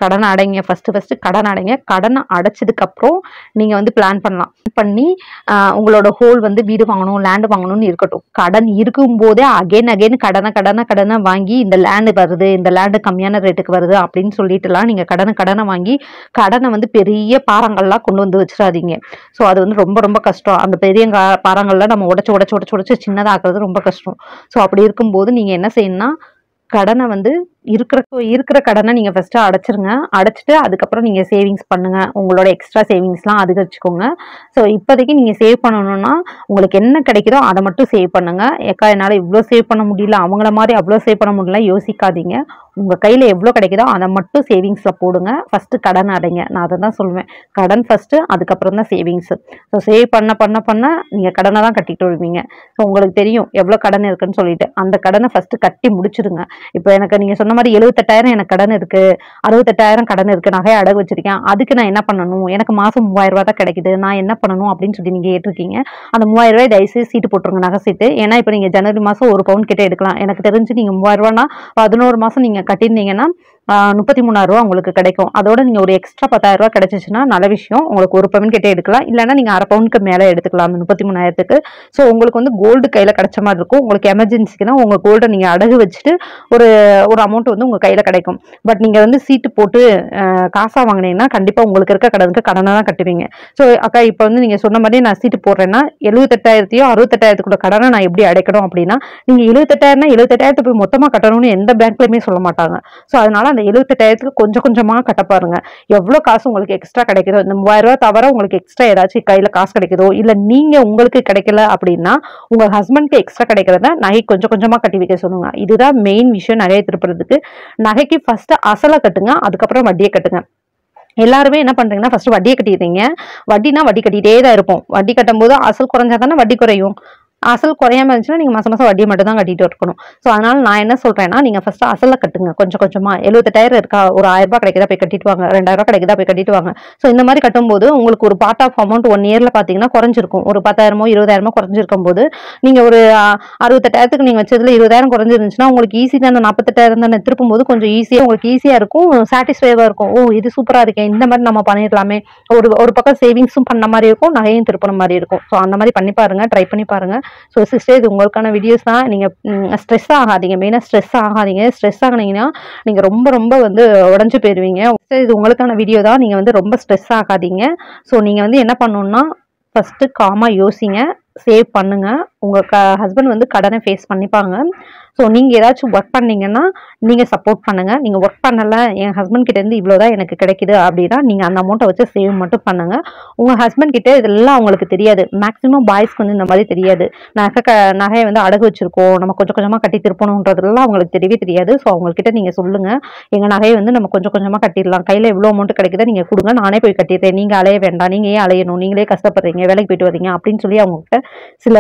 கடனை அடைங்க ஃபஸ்ட்டு ஃபஸ்ட்டு கடன் அடைங்க கடனை அடைச்சதுக்கப்புறம் நீங்கள் வந்து பிளான் பண்ணலாம் பண்ணி ஆஹ் உங்களோட ஹோல் வந்து வீடு வாங்கணும் லேண்டு வாங்கணும்னு இருக்கட்டும் கடன் இருக்கும்போதே அகைன் அகைன் கடனை கடனை கடனை வாங்கி இந்த லேண்டு வருது இந்த லேண்டு கம்மியான ரேட்டுக்கு வருது அப்படின்னு சொல்லிட்டுலாம் நீங்கள் கடனை கடனை வாங்கி கடனை வந்து பெரிய பாறாங்கல்லாம் கொண்டு வந்து வச்சிடாதீங்க ஸோ அது வந்து ரொம்ப ரொம்ப கஷ்டம் அந்த பெரிய கா- பாறாங்கல்லாம் நம்ம உடச்சி உடச்சி உடச்சி உடச்சி சின்னதாக்குறது ரொம்ப கஷ்டம் ஸோ அப்படி இருக்கும்போது நீங்கள் என்ன செய்யணும்னா கடனை வந்து இருக்கிற இருக்கிற கடனை நீங்கள் ஃபஸ்ட்டு அடைச்சிருங்க அடைச்சிட்டு அதுக்கப்புறம் நீங்கள் சேவிங்ஸ் பண்ணுங்கள் உங்களோட எக்ஸ்ட்ரா சேவிங்ஸ்லாம் அதிகரிச்சுக்கோங்க ஸோ இப்போதைக்கு நீங்கள் சேவ் பண்ணணும்னா உங்களுக்கு என்ன கிடைக்குதோ அதை மட்டும் சேவ் பண்ணுங்கள் ஏக்கா என்னால் இவ்வளோ சேவ் பண்ண முடியல அவங்கள மாதிரி அவ்வளோ சேவ் பண்ண முடியல யோசிக்காதீங்க உங்கள் கையில் எவ்வளோ கிடைக்குதோ அதை மட்டும் சேவிங்ஸில் போடுங்க ஃபஸ்ட்டு கடன் அடைங்க நான் அதை தான் சொல்லுவேன் கடன் ஃபஸ்ட்டு அதுக்கப்புறம் தான் சேவிங்ஸு ஸோ சேவ் பண்ண பண்ண பண்ண நீங்கள் கடனை தான் கட்டிட்டு வருவீங்க ஸோ உங்களுக்கு தெரியும் எவ்வளோ கடன் இருக்குன்னு சொல்லிட்டு அந்த கடனை ஃபஸ்ட்டு கட்டி முடிச்சிடுங்க இப்போ எனக்கு நீங்கள் சொன்ன மாதிரி எழுபத்தெட்டாயிரம் எனக்கு கடன் இருக்குது அறுபத்தெட்டாயிரம் கடன் இருக்குது நகையை அடகு வச்சிருக்கேன் அதுக்கு நான் என்ன பண்ணணும் எனக்கு மாதம் மூவாயிரம் ரூபா தான் கிடைக்குது நான் என்ன பண்ணணும் அப்படின்னு சொல்லி நீங்கள் கேட்டிருக்கீங்க அந்த மூவாயிரம் ரூபாய் தயவுசெய்து சீட்டு போட்டுருங்க நகை சீட்டு ஏன்னா இப்போ நீங்கள் ஜனவரி மாதம் ஒரு பவுன் கிட்ட எடுக்கலாம் எனக்கு தெரிஞ்சு நீங்கள் மூவாயிரம் ரூபானா பதினோரு மாதம் நீங்கள் கட்டியிருந்தீங்கன்னா முப்பத்தி மூணாயிரம் ரூபா உங்களுக்கு கிடைக்கும் அதோட நீங்கள் ஒரு எக்ஸ்ட்ரா பத்தாயிரம் ரூபா கிடைச்சிச்சுன்னா நல்ல விஷயம் உங்களுக்கு ஒரு பவுன் கிட்ட எடுக்கலாம் இல்லைன்னா நீங்கள் அரை பவுனுக்கு மேலே எடுத்துக்கலாம் அந்த முப்பத்தி மூணாயிரத்துக்கு ஸோ உங்களுக்கு வந்து கோல்டு கையில் கிடைச்ச மாதிரி இருக்கும் உங்களுக்கு எமர்ஜென்சிக்குனா உங்கள் கோல்டை நீங்கள் அடகு வச்சுட்டு ஒரு ஒரு அமௌண்ட் வந்து உங்கள் கையில் கிடைக்கும் பட் நீங்கள் வந்து சீட்டு போட்டு அஹ், காசா வாங்கினீங்கன்னா கண்டிப்பாக உங்களுக்கு இருக்க கடனுக்கு கடனை தான் கட்டுவீங்க ஸோ அக்கா இப்போ வந்து நீங்கள் சொன்ன மாதிரி நான் சீட்டு போடுறேன்னா எழுபத்தெட்டாயிரத்தையோ அறுபத்தெட்டாயிரத்துக்குள்ள கடனை நான் எப்படி அடைக்கணும் அப்படின்னா நீங்கள் எழுபத்தெட்டாயிரம்னா எழுபத்தெட்டாயிரத்தை போய் மொத்தமாக கட்டணும்னு எந்த பேங்க்லையுமே சொல்ல மாட்டாங்க ஸோ அதனால அந்த எழுபத்தெட்டாயிரத்துக்கு கொஞ்சம் கொஞ்சமாக கட்ட பாருங்க எவ்வளோ காசு உங்களுக்கு எக்ஸ்ட்ரா கிடைக்குதோ இந்த மூவாயிரம் ரூபாய் தவிர உங்களுக்கு எக்ஸ்ட்ரா ஏதாச்சும் கையில் காசு கிடைக்குதோ இல்லை நீங்கள் உங்களுக்கு கிடைக்கல அப்படின்னா உங்கள் ஹஸ்பண்ட்க்கு எக்ஸ்ட்ரா கிடைக்கிறத நகை கொஞ்சம் கொஞ்சமாக கட்டி வைக்க சொல்லுங்க இதுதான் மெயின் விஷயம் நகையை திருப்புறதுக்கு நகைக்கு ஃபர்ஸ்ட் அசலை கட்டுங்க அதுக்கப்புறம் வட்டியை கட்டுங்க எல்லாருமே என்ன பண்றீங்கன்னா ஃபர்ஸ்ட் வட்டியை கட்டிடுறீங்க வட்டினா வட்டி கட்டிட்டே தான் இருப்போம் வட்டி கட்டும்போது அசல் குறைஞ்சா தானே வட்டி குறையும் அசல் குறையாம இருந்துச்சுன்னா நீங்க மாசம் மாசம் வட்டியை மட்டும் தான் கட்டிட்டு இருக்கணும் ஸோ அதனால நான் என்ன சொல்றேன்னா நீங்க ஃபர்ஸ்ட் அசல கட்டுங்க கொஞ்சம் கொஞ்சமா எழுபத்தெட்டாயிரம் இருக்கா ஒரு ஆயிரம் ரூபாய் கிடைக்குதா போய் கட்டிட்டு வாங்க ரெண்டாயிரம் ரூபாய் கிடைக்குதா போய் கட்டிட்டு வாங்க ஸோ இந்த மாதிரி கட்டும்போது உங்களுக்கு ஒரு பார்ட் ஆஃப் அமௌண்ட் ஒன் இயர்ல பாத்தீங்கன்னா குறைஞ்சிருக்கும் ஒரு பத்தாயிரமோ இருபதாயிரமோ குறைஞ்சிருக்கும் போது நீங்க ஒரு ஆ, அறுபத்தெட்டாயிரத்துக்கு நீங்க வச்சதுல இருபதாயிரம் குறைஞ்சிருந்துச்சுன்னா உங்களுக்கு ஈஸி தான் அந்த நாற்பத்தெட்டாயிரம் தானே திருப்பும் போது கொஞ்சம் ஈஸியா உங்களுக்கு ஈஸியா இருக்கும் சாட்டிஸ்ஃபைவா இருக்கும் ஓ இது சூப்பரா இருக்கேன் இந்த மாதிரி நம்ம பண்ணிடலாமே ஒரு ஒரு பக்கம் சேவிங்ஸும் பண்ண மாதிரி இருக்கும் நகையும் திருப்பின மாதிரி இருக்கும் ஸோ அந்த மாதிரி பண்ணி பாருங்க ட்ரை பண்ணி பாருங்க ஸோ சிஸ்டர் இது உங்களுக்கான வீடியோஸ் தான் நீங்க ஸ்ட்ரெஸ் ஆகாதீங்க மெயினாக ஸ்ட்ரெஸ் ஆகாதீங்க ஸ்ட்ரெஸ் ஆகுனீங்கன்னா நீங்க ரொம்ப ரொம்ப வந்து உடஞ்சு போயிருவீங்க Sister, இது உங்களுக்கான வீடியோ தான் நீங்க வந்து ரொம்ப ஸ்ட்ரெஸ் ஆகாதீங்க ஸோ நீங்க வந்து என்ன பண்ணணும்னா ஃபர்ஸ்ட் காமா யோசிங்க சேவ் பண்ணுங்க உங்க க ஹஸ்பண்ட் வந்து கடனை ஃபேஸ் பண்ணிப்பாங்க ஸோ நீங்கள் ஏதாச்சும் ஒர்க் பண்ணீங்கன்னா நீங்கள் சப்போர்ட் பண்ணுங்க நீங்கள் ஒர்க் பண்ணலை என் ஹஸ்பண்ட் கிட்ட இருந்து இவ்வளோதான் எனக்கு கிடைக்குது அப்படின்னா நீங்கள் அந்த அமௌண்ட்டை வச்சு சேவ் மட்டும் பண்ணுங்க உங்கள் ஹஸ்பண்ட் கிட்ட இதெல்லாம் அவங்களுக்கு தெரியாது மேக்ஸிமம் பாய்ஸ்க்கு வந்து இந்த மாதிரி தெரியாது நகை க நகையை வந்து அடகு வச்சிருக்கோம் நம்ம கொஞ்சம் கொஞ்சமாக கட்டி திருப்பணுன்றதெல்லாம் அவங்களுக்கு தெரியவே தெரியாது ஸோ அவங்கக்கிட்ட நீங்கள் சொல்லுங்கள் எங்கள் நகையை வந்து நம்ம கொஞ்சம் கொஞ்சமாக கட்டிடலாம் கையில் எவ்வளோ அமௌண்ட் கிடைக்குதோ நீங்கள் கொடுங்க நானே போய் கட்டிடுறேன் நீங்கள் அலைய வேண்டாம் நீங்கள் ஏன் அலையணும் நீங்களே கஷ்டப்படுறீங்க வேலைக்கு போயிட்டு வரீங்க அப்படின்னு சொல்லி அவங்ககிட்ட சில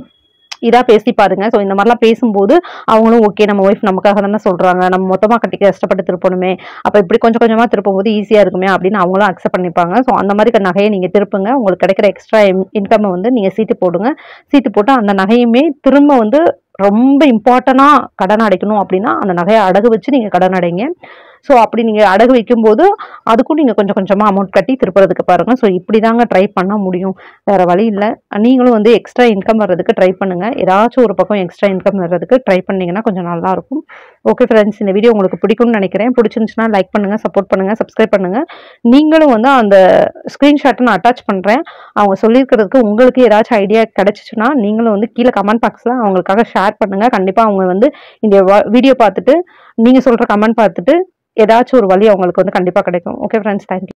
இதா பேசி பாருங்க ஸோ இந்த மாதிரிலாம் பேசும்போது அவங்களும் ஓகே நம்ம ஒய்ஃப் நமக்காக தானே சொல்றாங்க நம்ம மொத்தமாக கட்டி கஷ்டப்பட்டு திருப்பணுமே அப்போ இப்படி கொஞ்சம் கொஞ்சமாக திருப்பும்போது ஈஸியாக இருக்குமே அப்படின்னு அவங்களும் அக்செப்ட் பண்ணிப்பாங்க ஸோ அந்த மாதிரி நகையை நீங்கள் திருப்புங்க உங்களுக்கு கிடைக்கிற எக்ஸ்ட்ரா இன்கம்மை வந்து நீங்கள் சீட்டு போடுங்க சீட்டு போட்டு அந்த நகையுமே திரும்ப வந்து ரொம்ப இம்பார்ட்டண்டாக கடன் அடைக்கணும் அப்படின்னா அந்த நகையை அடகு வச்சு நீங்கள் கடன் அடைங்க ஸோ அப்படி நீங்கள் அடகு வைக்கும்போது அதுக்கும் நீங்கள் கொஞ்சம் கொஞ்சமாக அமௌண்ட் கட்டி திருப்புறதுக்கு பாருங்கள் ஸோ இப்படி தாங்க ட்ரை பண்ண முடியும் வேறு வழி இல்லை நீங்களும் வந்து எக்ஸ்ட்ரா இன்கம் வர்றதுக்கு ட்ரை பண்ணுங்கள் ஏதாச்சும் ஒரு பக்கம் எக்ஸ்ட்ரா இன்கம் வர்றதுக்கு ட்ரை பண்ணீங்கன்னா கொஞ்சம் நல்லாயிருக்கும் ஓகே ஃப்ரெண்ட்ஸ் இந்த வீடியோ உங்களுக்கு பிடிக்கும்னு நினைக்கிறேன் பிடிச்சிருந்துச்சுன்னா லைக் பண்ணுங்கள் சப்போர்ட் பண்ணுங்கள் சப்ஸ்கிரைப் பண்ணுங்கள் நீங்களும் வந்து அந்த ஸ்க்ரீன்ஷாட்டை நான் அட்டாச் பண்ணுறேன் அவங்க சொல்லியிருக்கிறதுக்கு உங்களுக்கு ஏதாச்சும் ஐடியா கிடைச்சிச்சுன்னா நீங்களும் வந்து கீழே கமெண்ட் பாக்ஸில் அவங்களுக்காக ஷேர் பண்ணுங்கள் கண்டிப்பாக அவங்க வந்து இந்த வீடியோ பார்த்துட்டு நீங்கள் சொல்கிற கமெண்ட் பார்த்துட்டு ஏதாச்சும் ஒரு வழி அவங்களுக்கு வந்து கண்டிப்பாக கிடைக்கும் ஓகே ஃப்ரெண்ட்ஸ் தேங்க்யூ